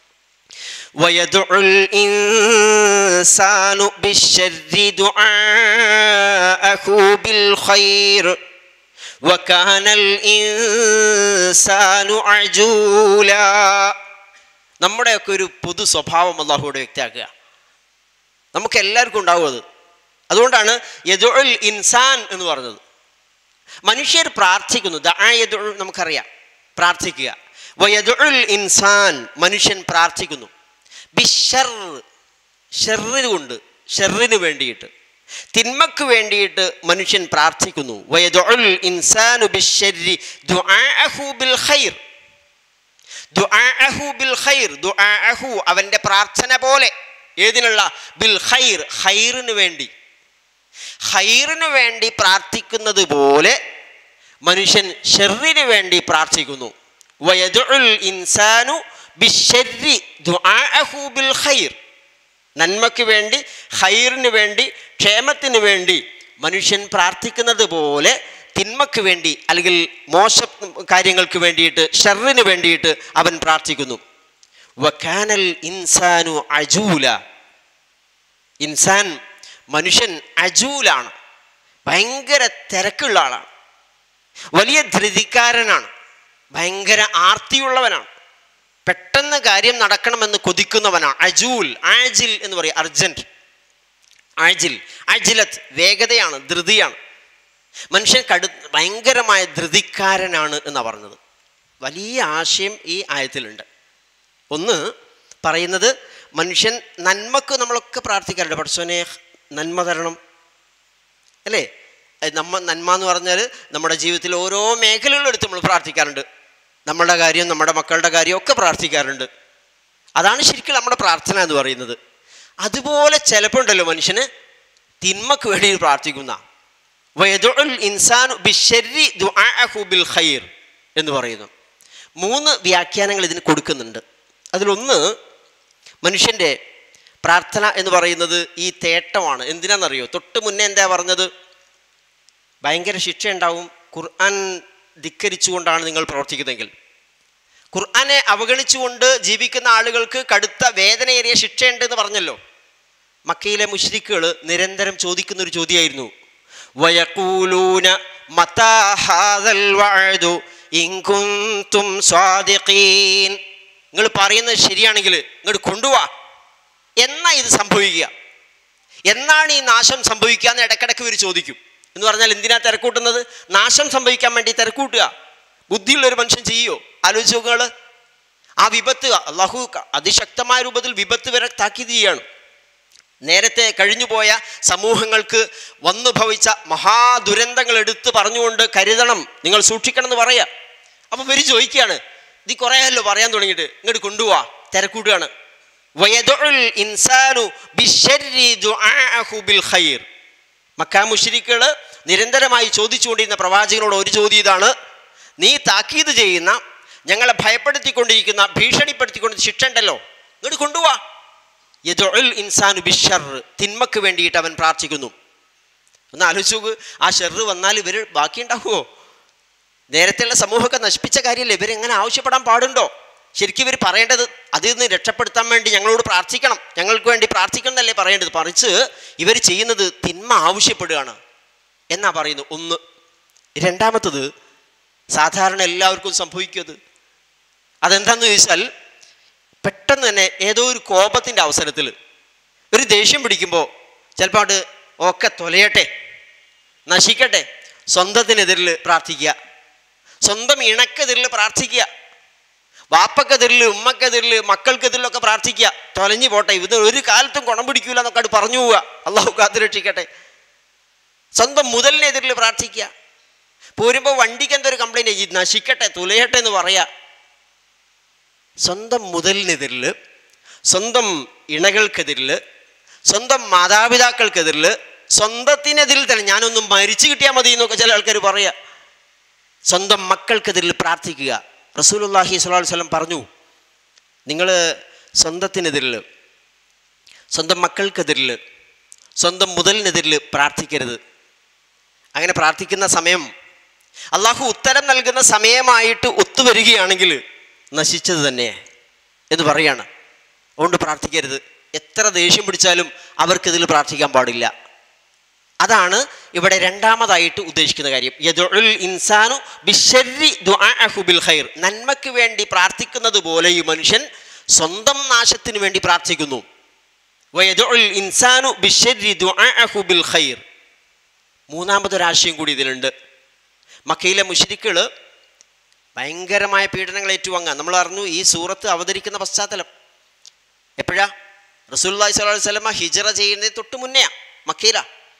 ويدعو الإنسان بالشر دعاءه بالخير وكان الإنسان عجولا നമ്മുടെയൊക്കെ ഒരു പൊതു സ്വഭാവം അള്ളാഹുവിടെ വ്യക്തമാക്കുക നമുക്ക് എല്ലാവർക്കും ഉണ്ടാവും അത് അതുകൊണ്ടാണ് യദുൽ ഇൻസാൻ എന്ന് പറഞ്ഞത് മനുഷ്യർ പ്രാർത്ഥിക്കുന്നു ദാ യദുൽ നമുക്കറിയാം പ്രാർത്ഥിക്കുക വയദുൽ ഇൻസാൻ മനുഷ്യൻ പ്രാർത്ഥിക്കുന്നു ബിഷർ ഷെറിന് കൊണ്ട് ഷെറിന് വേണ്ടിയിട്ട് തിന്മക്ക് വേണ്ടിയിട്ട് മനുഷ്യൻ പ്രാർത്ഥിക്കുന്നു വയദുൽ ഇൻസാനു ബിശ്ശരി ദുആഅഹു ബിൽ ഖൈർ ദുആഅഹു ബിൽ ഖൈർ ദുആഅഹു അവൻ്റെ പ്രാർത്ഥന പോലെ ഏതിനുള്ള ബിൽ ഖൈർ ഖൈറിന് വേണ്ടി ഖൈറിന് വേണ്ടി പ്രാർത്ഥിക്കുന്നത് പോലെ മനുഷ്യൻ ഷെറിന് വേണ്ടി പ്രാർത്ഥിക്കുന്നു വയദുൽ ഇൻസാനു ബിശ്ശരി ദുആഅഹു ബിൽ ഖൈർ നന്മയ്ക്ക് വേണ്ടി ഖൈറിന് വേണ്ടി ക്ഷേമത്തിന് വേണ്ടി മനുഷ്യൻ പ്രാർത്ഥിക്കുന്നത് പോലെ തിന്മയ്ക്ക് വേണ്ടി അല്ലെങ്കിൽ മോശ കാര്യങ്ങൾക്ക് വേണ്ടിയിട്ട് ഷെറിന് വേണ്ടിയിട്ട് അവൻ പ്രാർത്ഥിക്കുന്നു വക്കാനൽ ഇൻസാനു അജൂല ഇൻസാൻ മനുഷ്യൻ അജൂലാണ് ഭയങ്കര തിരക്കുള്ള ആളാണ് വലിയ ധൃതിക്കാരനാണ് ഭയങ്കര ആർത്തിയുള്ളവനാണ് പെട്ടെന്ന് കാര്യം നടക്കണമെന്ന് കൊതിക്കുന്നവനാണ് അജൂൽ ആജിൽ എന്ന് പറയും അർജന്റ് ആജിൽ അജിലത്ത് വേഗതയാണ് ധൃതിയാണ് മനുഷ്യൻ കടു ഭയങ്കരമായ ധൃതിക്കാരനാണ് എന്നാണ് പറഞ്ഞത് വലിയ ആശയം ഈ ആയത്തിലുണ്ട് ഒന്ന് പറയുന്നത് മനുഷ്യൻ നന്മക്ക് നമ്മളൊക്കെ പ്രാർത്ഥിക്കാറുണ്ട് പഠിച്ചോനെ നന്മ തരണം അല്ലേ അത് നമ്മ നന്മ എന്ന് പറഞ്ഞാൽ നമ്മുടെ ജീവിതത്തിൽ ഓരോ മേഖലകളെടുത്ത് നമ്മൾ പ്രാർത്ഥിക്കാറുണ്ട് നമ്മുടെ കാര്യം നമ്മുടെ മക്കളുടെ കാര്യം ഒക്കെ പ്രാർത്ഥിക്കാറുണ്ട് അതാണ് ശരിക്കും നമ്മുടെ പ്രാർത്ഥന എന്ന് പറയുന്നത് അതുപോലെ ചിലപ്പോൾ ഉണ്ടല്ലോ മനുഷ്യന് തിന്മക്ക് വേണ്ടി പ്രാർത്ഥിക്കുന്ന വയദുൽ ഇൻസാനു ബിശ്ശരി ദുആഅഹു ബിൽ ഖൈർ എന്ന് പറയുന്നു മൂന്ന് വ്യാഖ്യാനങ്ങൾ ഇതിന് കൊടുക്കുന്നുണ്ട് അതിലൊന്ന് മനുഷ്യൻ്റെ പ്രാർത്ഥന എന്ന് പറയുന്നത് ഈ തേട്ടമാണ് എന്തിനാണെന്നറിയോ തൊട്ട് മുന്നേ എന്താ പറഞ്ഞത് ഭയങ്കര ശിക്ഷ ഉണ്ടാവും ഖുർആൻ ധിക്കരിച്ചുകൊണ്ടാണ് നിങ്ങൾ പ്രവർത്തിക്കുന്നതെങ്കിൽ ഖുർആനെ അവഗണിച്ചുകൊണ്ട് ജീവിക്കുന്ന ആളുകൾക്ക് കടുത്ത വേദനയേറിയ ശിക്ഷയുണ്ട് എന്ന് പറഞ്ഞല്ലോ മക്കയിലെ മുഷ്രിക്കുകൾ നിരന്തരം ചോദിക്കുന്ന ഒരു ചോദ്യമായിരുന്നു വയക്കൂലൂന മതാ ഹാദൽ വഅദു ഇൻ കുന്തും സ്വാദിഖീൻ നിങ്ങൾ പറയുന്നത് ശരിയാണെങ്കിൽ ഇങ്ങോട്ട് കൊണ്ടുപോവാ എന്നാ ഇത് സംഭവിക്കുക എന്നാണ് ഈ നാശം സംഭവിക്കുക എന്ന് ഇടയ്ക്കിടയ്ക്ക് ഇവർ ചോദിക്കും എന്ന് പറഞ്ഞാൽ എന്തിനാ തിരക്കൂട്ടുന്നത് നാശം സംഭവിക്കാൻ വേണ്ടി തിരക്കൂട്ടുക ബുദ്ധിയുള്ള ഒരു മനുഷ്യൻ ചെയ്യോ ആലോചിച്ച് നോക്കുകൾ ആ വിപത്ത് അള്ളാഹു അതിശക്തമായ രൂപത്തിൽ വിപത്ത് വരെ താക്കീത് ചെയ്യാണ് നേരത്തെ കഴിഞ്ഞുപോയ സമൂഹങ്ങൾക്ക് വന്നു ഭവിച്ച മഹാദുരന്തങ്ങൾ എടുത്ത് പറഞ്ഞുകൊണ്ട് കരുതണം നിങ്ങൾ സൂക്ഷിക്കണം എന്ന് പറയാം അപ്പം ഇവർ ചോദിക്കുകയാണ് ഇത് കുറേയല്ലോ പറയാൻ തുടങ്ങിയിട്ട് ഇങ്ങോട്ട് കൊണ്ടുപോവാ തിരക്കൂട്ടുകയാണ് വയദുൽ ഇൻസാനു ബിശ്ശർരി ദുആഅഹു ബിൽ ഖൈർ മക്കാ മുശ്രിക്കുകൾ നിരന്തരമായി ചോദിച്ചുകൊണ്ടിരുന്ന പ്രവാചകനോട് ഒരു ചോദ്യം ഇതാണ് നീ താക്കീത് ചെയ്യുന്ന ഞങ്ങളെ ഭയപ്പെടുത്തിക്കൊണ്ടിരിക്കുന്ന ഭീഷണിപ്പെടുത്തിക്കൊണ്ട് ശിക്ഷ ഉണ്ടല്ലോ ഇങ്ങോട്ട് കൊണ്ടുപോവാ യദുൽ ഇൻസാനു ബിഷർ തിന്മക്ക് വേണ്ടിയിട്ട് അവൻ പ്രാർത്ഥിക്കുന്നു ഒന്ന് ആലോചിച്ച് നോക്ക് ആ ഷെറ് വന്നാൽ ഇവർ ബാക്കിയുണ്ടാവുമോ നേരത്തെയുള്ള സമൂഹമൊക്കെ നശിപ്പിച്ച കാര്യമല്ലേ ഇവരെങ്ങനെ ആവശ്യപ്പെടാൻ പാടുണ്ടോ ശരിക്കും ഇവർ പറയേണ്ടത് അതിൽ നിന്ന് രക്ഷപ്പെടുത്താൻ വേണ്ടി ഞങ്ങളോട് പ്രാർത്ഥിക്കണം ഞങ്ങൾക്ക് വേണ്ടി പ്രാർത്ഥിക്കണം എന്നല്ലേ പറയേണ്ടത് പറിച്ച് ഇവർ ചെയ്യുന്നത് തിന്മ ആവശ്യപ്പെടുകയാണ് എന്നാ പറയുന്നു ഒന്ന് രണ്ടാമത്തത് സാധാരണ എല്ലാവർക്കും സംഭവിക്കുന്നത് അതെന്താന്ന് ചോദിച്ചാൽ പെട്ടെന്ന് തന്നെ ഏതോ ഒരു കോപത്തിൻ്റെ അവസരത്തിൽ ഒരു ദേഷ്യം പിടിക്കുമ്പോൾ ചിലപ്പോൾ അവിടെ ഒക്കെ തൊലയട്ടെ നശിക്കട്ടെ സ്വന്തത്തിനെതിരിൽ പ്രാർത്ഥിക്കുക സ്വന്തം ഇണക്കെതിരിൽ പ്രാർത്ഥിക്കുക വാപ്പക്കെതിരിൽ ഉമ്മക്കെതിരിൽ മക്കൾക്കെതിരിലൊക്കെ പ്രാർത്ഥിക്കുക തൊലഞ്ഞു പോട്ടെ ഇത് ഒരു കാലത്തും ഗുണം പിടിക്കൂല എന്നൊക്കെ അത് പറഞ്ഞു പോവുക അള്ളാഹു കാത്തുരക്ഷിക്കട്ടെ സ്വന്തം മുതലിനെതിരിൽ പ്രാർത്ഥിക്കുക പോരുമ്പോൾ വണ്ടിക്ക് എന്തൊരു കംപ്ലൈൻറ്റ് ഈ നശിക്കട്ടെ തുലയട്ടെ എന്ന് പറയാ സ്വന്തം മുതലിനെതിരിൽ സ്വന്തം ഇണകൾക്കെതിരിൽ സ്വന്തം മാതാപിതാക്കൾക്കെതിരിൽ സ്വന്തത്തിനെതിരിൽ തന്നെ ഞാനൊന്നും മരിച്ചു കിട്ടിയാൽ മതി എന്നൊക്കെ ചില ആൾക്കാർ പറയുക സ്വന്തം മക്കൾക്കെതിരിൽ പ്രാർത്ഥിക്കുക റസൂലുല്ലാഹി സ്വലാഹു വല്ലം പറഞ്ഞു നിങ്ങൾ സ്വന്തത്തിനെതിരിൽ സ്വന്തം മക്കൾക്കെതിരിൽ സ്വന്തം മുതലിനെതിരിൽ പ്രാർത്ഥിക്കരുത് അങ്ങനെ പ്രാർത്ഥിക്കുന്ന സമയം അള്ളാഹു ഉത്തരം നൽകുന്ന സമയമായിട്ട് ഒത്തുവരികയാണെങ്കിൽ നശിച്ചത് തന്നെ എന്ന് പറയാണ് അതുകൊണ്ട് പ്രാർത്ഥിക്കരുത് എത്ര ദേഷ്യം പിടിച്ചാലും അവർക്കിതിൽ പ്രാർത്ഥിക്കാൻ പാടില്ല അതാണ് ഇവിടെ രണ്ടാമതായിട്ട് ഉദ്ദേശിക്കുന്ന കാര്യം യദുൽ ഇൻസാനു ബിശ്ശർരി ദുആഅഹു ബിൽ ഖൈർ നന്മയ്ക്ക് വേണ്ടി പ്രാർത്ഥിക്കുന്നത് പോലെ ഈ മനുഷ്യൻ സ്വന്തം നാശത്തിന് വേണ്ടി പ്രാർത്ഥിക്കുന്നു വയദുൽ ഇൻസാനു ബിശ്ശർരി ദുആഅഹു ബിൽ ഖൈർ മൂന്നാമതൊരാശയം കൂടി ഇതിലുണ്ട് മക്കയിലെ മുഷ്രിക്കുകൾ ഭയങ്കരമായ പീഡനങ്ങൾ ഏറ്റുവാങ്ങാൻ നമ്മൾ അറിഞ്ഞു ഈ സൂറത്ത് അവതരിക്കുന്ന പശ്ചാത്തലം എപ്പോഴാ റസൂല്ലായി സ്വലാഹു വല്ലമ ഹിജറ ചെയ്യുന്നതിന് തൊട്ട് മുന്നെയാ മക്കയില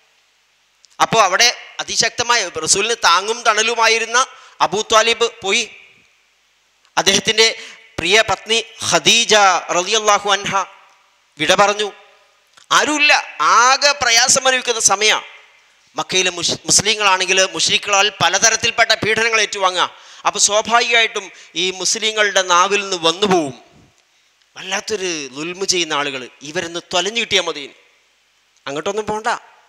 അപ്പോൾ അവിടെ അതിശക്തമായ റസൂലിന് താങ്ങും തണലുമായിരുന്ന അബൂ ത്വാലിബ് പോയി അദ്ദേഹത്തിൻ്റെ പ്രിയ പത്നി ഖദീജ റളിയല്ലാഹു അൻഹ വിട പറഞ്ഞു ആരുമില്ല ആകെ പ്രയാസം അനുഭവിക്കുന്ന സമയമാണ് മക്കയിലെ മുഷ് മുസ്ലിങ്ങളാണെങ്കിൽ മുഷ്രിഖുകളാൽ പലതരത്തിൽപ്പെട്ട പീഡനങ്ങൾ ഏറ്റുവാങ്ങുക അപ്പോൾ സ്വാഭാവികമായിട്ടും ഈ മുസ്ലിങ്ങളുടെ നാവിൽ നിന്ന് വന്നു പോവും വല്ലാത്തൊരു നുൽമു ചെയ്യുന്ന ആളുകൾ ഇവരൊന്ന് തൊലഞ്ഞു കിട്ടിയാൽ മതി അങ്ങോട്ടൊന്നും പോണ്ട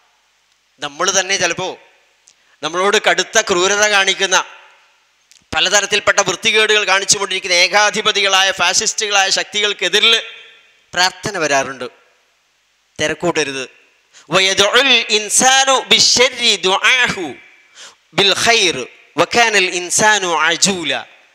നമ്മൾ തന്നെ ചിലപ്പോൾ നമ്മളോട് കടുത്ത ക്രൂരത കാണിക്കുന്ന പലതരത്തിൽപ്പെട്ട വൃത്തികേടുകൾ കാണിച്ചുകൊണ്ടിരിക്കുന്ന ഏകാധിപതികളായ ഫാസിസ്റ്റുകളായ ശക്തികൾക്കെതിരിൽ പ്രാർത്ഥന വരാറുണ്ട് തിരക്കൂട്ടരുത് വയദുൽ ഇൻസാനു ബിശ്ശർരി ദുആഹു ബിൽ ഖൈർ വകാനൽ ഇൻസാനു അജൂല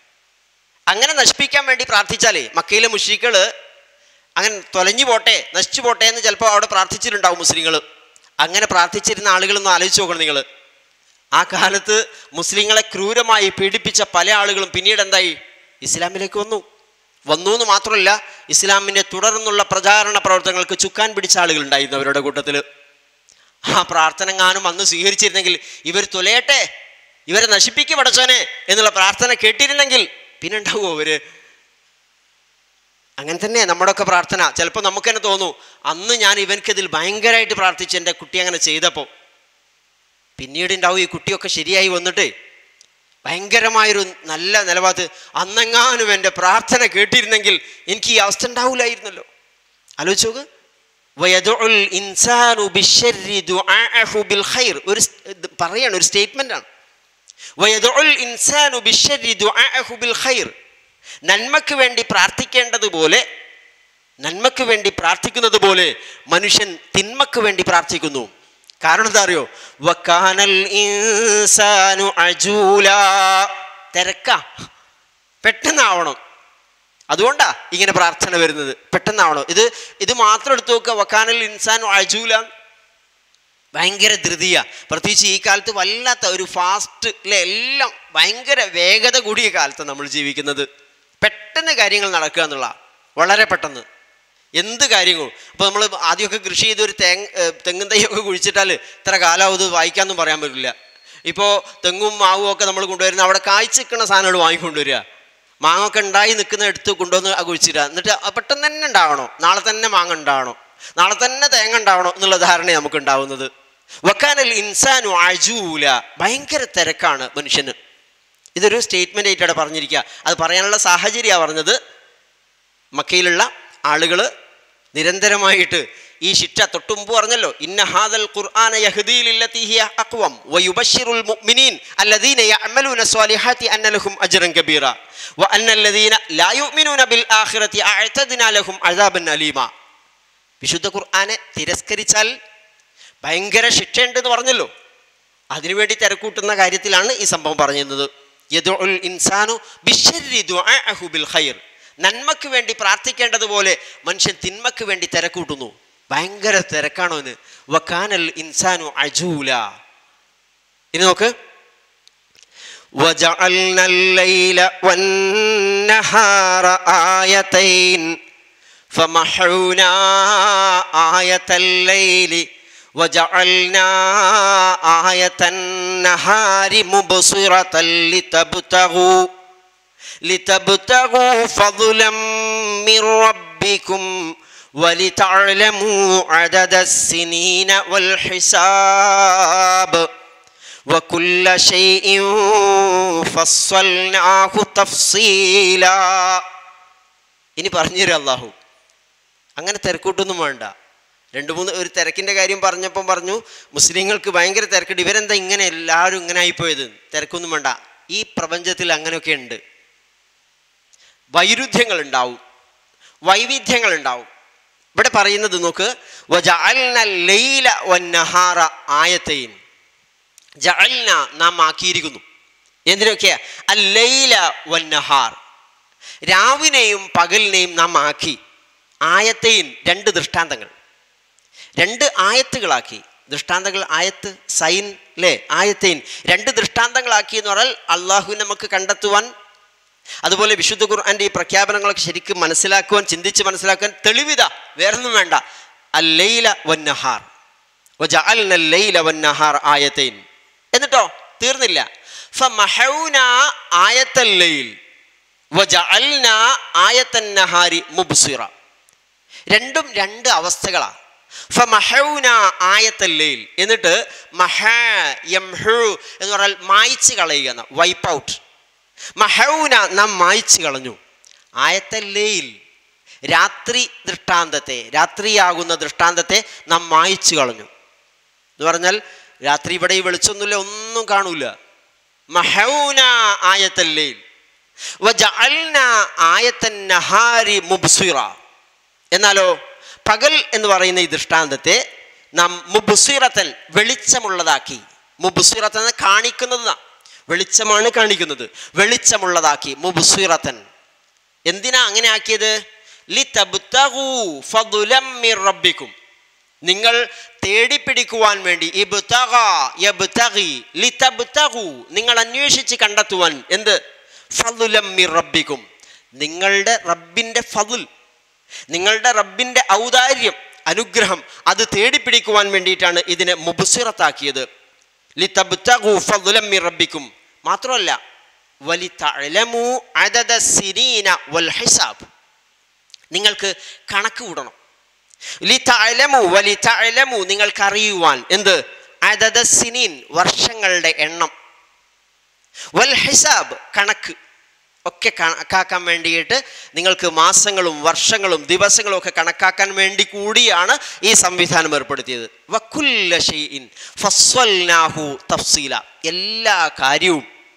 അങ്ങനെ നശിപ്പിക്കാൻ വേണ്ടി പ്രാർത്ഥിച്ചാലേ മക്കയിലെ മുഷ്രിക്കൾ അങ്ങനെ തൊലഞ്ഞു പോട്ടെ നശിച്ചു പോട്ടെ എന്ന് ചിലപ്പോൾ അവിടെ പ്രാർത്ഥിച്ചിട്ടുണ്ടാവും മുസ്ലിങ്ങൾ അങ്ങനെ പ്രാർത്ഥിച്ചിരുന്ന ആളുകളൊന്ന് ആലോചിച്ച് നോക്കണം നിങ്ങൾ ആ കാലത്ത് മുസ്ലിങ്ങളെ ക്രൂരമായി പീഡിപ്പിച്ച പല ആളുകളും പിന്നീട് എന്തായി ഇസ്ലാമിലേക്ക് വന്നു വന്നു എന്ന് മാത്രമല്ല ഇസ്ലാമിൻ്റെ തുടർന്നുള്ള പ്രചാരണ പ്രവർത്തനങ്ങൾക്ക് ചുക്കാൻ പിടിച്ച ആളുകൾ ഉണ്ടായിരുന്നു അവരുടെ കൂട്ടത്തിൽ ആ പ്രാർത്ഥനങ്ങാനും അന്ന് സ്വീകരിച്ചിരുന്നെങ്കിൽ ഇവർ തുലയട്ടെ ഇവരെ നശിപ്പിക്കും പടച്ചോനെ എന്നുള്ള പ്രാർത്ഥന കേട്ടിരുന്നെങ്കിൽ പിന്നെ ഉണ്ടാവുമോ അവര് അങ്ങനെ തന്നെ നമ്മുടെയൊക്കെ പ്രാർത്ഥന ചിലപ്പോൾ നമുക്ക് തന്നെ തോന്നും അന്ന് ഞാൻ ഇവൻക്കിതിൽ ഭയങ്കരമായിട്ട് പ്രാർത്ഥിച്ച് എൻ്റെ കുട്ടി അങ്ങനെ ചെയ്തപ്പോൾ പിന്നീട് ഉണ്ടാവും ഈ കുട്ടിയൊക്കെ ശരിയായി വന്നിട്ട് ഭയങ്കരമായൊരു നല്ല നിലപാട് അന്നെങ്ങാനും എൻ്റെ പ്രാർത്ഥന കേട്ടിരുന്നെങ്കിൽ എനിക്ക് ഈ അവസ്ഥ ഉണ്ടാവില്ലായിരുന്നല്ലോ ആലോചിച്ച് നോക്ക് വയദുൽ ഇൻസാനു ബിശ്ശർരി ദുആഅഹു ബിൽ ഖൈർ ഒരു സ്- ഇത് പറയാണ് ഒരു സ്റ്റേറ്റ്മെൻ്റ് ആണ് വയദുൽ ഇൻസാനു ബിശ്ശർരി ദുആഅഹു ബിൽ ഖൈർ നന്മയ്ക്ക് വേണ്ടി പ്രാർത്ഥിക്കേണ്ടതുപോലെ നന്മയ്ക്ക് വേണ്ടി പ്രാർത്ഥിക്കുന്നത് പോലെ മനുഷ്യൻ തിന്മയ്ക്ക് വേണ്ടി പ്രാർത്ഥിക്കുന്നു കാരണം എന്താ അറിയോ വക്കാനൽ ഇൻസാനു അജൂല തിരക്ക പെട്ടെന്നാവണം അതുകൊണ്ടാ ഇങ്ങനെ പ്രാർത്ഥന വരുന്നത് പെട്ടെന്നാവണം ഇത് ഇത് മാത്രം എടുത്തു നോക്കുക വക്കാനൽ ഇൻസാനു അജൂല ഭയങ്കര ധൃതിയ പ്രത്യേകിച്ച് ഈ കാലത്ത് വല്ലാത്ത ഒരു ഫാസ്റ്റ് അല്ലെ എല്ലാം ഭയങ്കര വേഗത കൂടിയ കാലത്ത് നമ്മൾ ജീവിക്കുന്നത് പെട്ടെന്ന് കാര്യങ്ങൾ നടക്കുക എന്നുള്ള വളരെ പെട്ടെന്ന് എന്ത് കാര്യങ്ങളും ഇപ്പോൾ നമ്മൾ ആദ്യമൊക്കെ കൃഷി ചെയ്ത് ഒരു തേങ്ങ ഏർ തെങ്ങും തൈയൊക്കെ കുഴിച്ചിട്ടാൽ ഇത്ര കാലം അത് വായിക്കാമെന്നും പറയാൻ പറ്റില്ല ഇപ്പോൾ തെങ്ങും മാവും ഒക്കെ നമ്മൾ കൊണ്ടുവരുന്ന അവിടെ കായ്ച്ച് നിൽക്കുന്ന സാധനങ്ങൾ വാങ്ങിക്കൊണ്ടുവരിക മാങ്ങ ഒക്കെ ഉണ്ടായി നിൽക്കുന്ന എടുത്ത് കൊണ്ടുവന്ന് ആ കുഴിച്ചിടുക എന്നിട്ട് ആ പെട്ടെന്ന് തന്നെ ഉണ്ടാവണോ നാളെ തന്നെ മാങ്ങ ഉണ്ടാവണോ നാളെ തന്നെ തേങ്ങ ഉണ്ടാവണോ എന്നുള്ള ധാരണ നമുക്ക് ഉണ്ടാവുന്നത് വക്കാനൽ ഇൻസാനു അജൂല ഭയങ്കര തിരക്കാണ് മനുഷ്യന് ഇതൊരു സ്റ്റേറ്റ്മെൻ്റ് ആയിട്ടാണ് പറഞ്ഞിരിക്കുക അത് പറയാനുള്ള സാഹചര്യമാണ് പറഞ്ഞത് മക്കയിലുള്ള ആളുകൾ നിരന്തരമായിട്ട് ഈ ശിക്ഷ തൊട്ടുമുമ്പ് പറഞ്ഞല്ലോ ഇന്ന ഹാദൽ ഖുർആന യഹ്ദീലില്ലതി ഹിയ അഖ്വം വയുബശ്ശിറുൽ മുഅ്മിനീൻ അല്ലദീന യഅമലൂന സ്വാലിഹാത്തി അന്ന ലഹും അജ്റൻ കബീറ വഅന്ന അല്ലദീന ലാ യുഅ്മിനൂന ബിൽ ആഖിറതി അഅതദ്നാ ലഹും അദാബൻ അലീമ വിശുദ്ധ ഖുർആനെ തിരസ്കരിച്ചാൽ ഭയങ്കര ശിക്ഷയുണ്ടെന്ന് പറഞ്ഞല്ലോ അതിനുവേണ്ടി തിരക്കൂട്ടുന്ന കാര്യത്തിലാണ് ഈ സംഭവം പറഞ്ഞിരുന്നത് യദുഉൽ ഇൻസാനു ബിശ്ശർരി ദുആഅഹു ബിൽ ഖൈർ നന്മക്ക് വേണ്ടി പ്രാർത്ഥിക്കേണ്ടതുപോലെ മനുഷ്യൻ തിന്മക്ക് വേണ്ടി തിരക്കൂട്ടുന്നു ഭയങ്കര തിരക്കാണോ എന്ന് വക്കാനൽ ഇൻസാനു അജൂല ഇനി നോക്ക് وجعلنا الليل والنهار آيتين فمحونا آية الليل وجعلنا آية النهار مبصرة لتبتغوا لتبتغوا فضلا من ربكم ولتعلموا عدد السنين والحساب وكل شيء فصلناه تفصيلا ഇനി പറഞ്ഞുതരും അള്ളാഹു അങ്ങനെ തിരക്കൂട്ടൊന്നും വേണ്ട രണ്ട് മൂന്ന് ഒരു തിരക്കിൻ്റെ കാര്യം പറഞ്ഞപ്പം പറഞ്ഞു മുസ്ലിങ്ങൾക്ക് ഭയങ്കര തിരക്കുണ്ട് ഇവരെന്താ ഇങ്ങനെ എല്ലാവരും ഇങ്ങനെ ആയിപ്പോയത് തിരക്കൊന്നും വേണ്ട ഈ പ്രപഞ്ചത്തിൽ അങ്ങനെയൊക്കെ ഉണ്ട് വൈരുദ്ധ്യങ്ങൾ ഉണ്ടാവും വൈവിധ്യങ്ങൾ ഉണ്ടാവും ഇവിടെ പറയുന്നത് നോക്ക് വജഅൽന ലൈല വന്നഹാറ ആയത്തൈൻ ജഅൽന നാം ആക്കിയിരിക്കുന്നു എന്തിനൊക്കെയാ അല്ലൈല വന്നഹാർ രാവിനെയും പകലിനെയും നാം ആക്കി ആയത്തൈൻ രണ്ട് ദൃഷ്ടാന്തങ്ങൾ രണ്ട് ആയത്തുകളാക്കി ദൃഷ്ടാന്തങ്ങൾ ആയത്ത് സൈൻ അല്ലേ ആയത്തൈൻ രണ്ട് ദൃഷ്ടാന്തങ്ങളാക്കി എന്ന് പറഞ്ഞാൽ അള്ളാഹു നമുക്ക് കണ്ടെത്തുവാൻ അതുപോലെ വിശുദ്ധ ഖുർആന്റെ ഈ പ്രഖ്യാപനങ്ങളൊക്കെ ശരിക്കും മനസ്സിലാക്കുവാൻ ചിന്തിച്ച് മനസ്സിലാക്കുവാൻ തെളിവിത വേറൊന്നും വേണ്ട അല്ലൈല വന്നഹാർ വജഅൽന ലൈല വന്നഹാർ ആയത്തൈൻ എന്നിട്ടോ തീർന്നില്ല ഫമഹൗന ആയത്തൽ ലൈൽ വജഅൽന ആയത്തൻ നഹാരി മുബ്സിറ രണ്ടും രണ്ട് അവസ്ഥകളാണ് ഫമഹൗന ആയത്തൽ ലൈൽ എന്നിട്ട് മഹ യംഹു എന്ന് പറഞ്ഞാൽ മായ്ച്ച് കളയുക എന്ന വൈപ്പ് ഔട്ട് മഹൗന നാം മായ്ച്ചു കളഞ്ഞു ആയത്തല്ലയിൽ രാത്രി ദൃഷ്ടാന്തത്തെ രാത്രിയാകുന്ന ദൃഷ്ടാന്തത്തെ നാം മായ്ച്ചു കളഞ്ഞു എന്ന് പറഞ്ഞാൽ രാത്രി ഇവിടെ ഈ വെളിച്ചൊന്നുമില്ല ഒന്നും കാണൂല മഹൗന ആയത്തല്ലയിൽ വജഅൽന ആയത്തൻ നഹാരി മുബ്സിറ എന്നാലോ പകൽ എന്ന് പറയുന്ന ഈ ദൃഷ്ടാന്തത്തെ നാം മുബ്സിറത്തൻ വെളിച്ചമുള്ളതാക്കി മുബ്സിറത്തൻ എന്ന് കാണിക്കുന്നത് വെളിച്ചമാണ് കാണിക്കുന്നത് വെളിച്ചമുള്ളതാക്കി മുബ്സിറത്തൻ എന്തിനാ അങ്ങനെ ആക്കിയത് ലി തബ്തഗൂ ഫദ്ലം മിർ റബ്ബിക്കും നിങ്ങൾ തേടിപ്പിടിക്കുവാൻ വേണ്ടി ഇബ്തഗ യബ്തഗി ലിതബ്തഗു നിങ്ങൾ അന്വേഷിച്ച് കണ്ടെത്തുവാൻ എന്ത് ഫദ്ലം മിർ റബ്ബിക്കും നിങ്ങളുടെ റബ്ബിൻ്റെ ഫതുൽ നിങ്ങളുടെ റബ്ബിൻ്റെ ഔദാര്യം അനുഗ്രഹം അത് തേടിപ്പിടിക്കുവാൻ വേണ്ടിയിട്ടാണ് ഇതിനെ മുബസിറത്താക്കിയത് ലിതബ്തഗു ഫദ്ലം മിർ റബ്ബിക്കും മാത്രമല്ല വലിതഅലമു അദദ സിനീന വൽ ഹിസാബ് നിങ്ങൾക്ക് കണക്ക് കൂടണം ലിതഅലമു വലിതഅലമു നിങ്ങൾക്ക് അറിയുവാൻ എന്ത് അദദ സിനീൻ വർഷങ്ങളുടെ എണ്ണം വൽ ഹിസാബ് കണക്ക് ഒക്കെ കണക്കാക്കാൻ വേണ്ടിയിട്ട് നിങ്ങൾക്ക് മാസങ്ങളും വർഷങ്ങളും ദിവസങ്ങളും ഒക്കെ കണക്കാക്കാൻ വേണ്ടി കൂടിയാണ് ഈ സംവിധാനം ഏർപ്പെടുത്തിയത് വക്കുല്ല ഷെയ്ഇൻ ഫസ്വൽനാഹു തഫ്സീല എല്ലാ കാര്യവും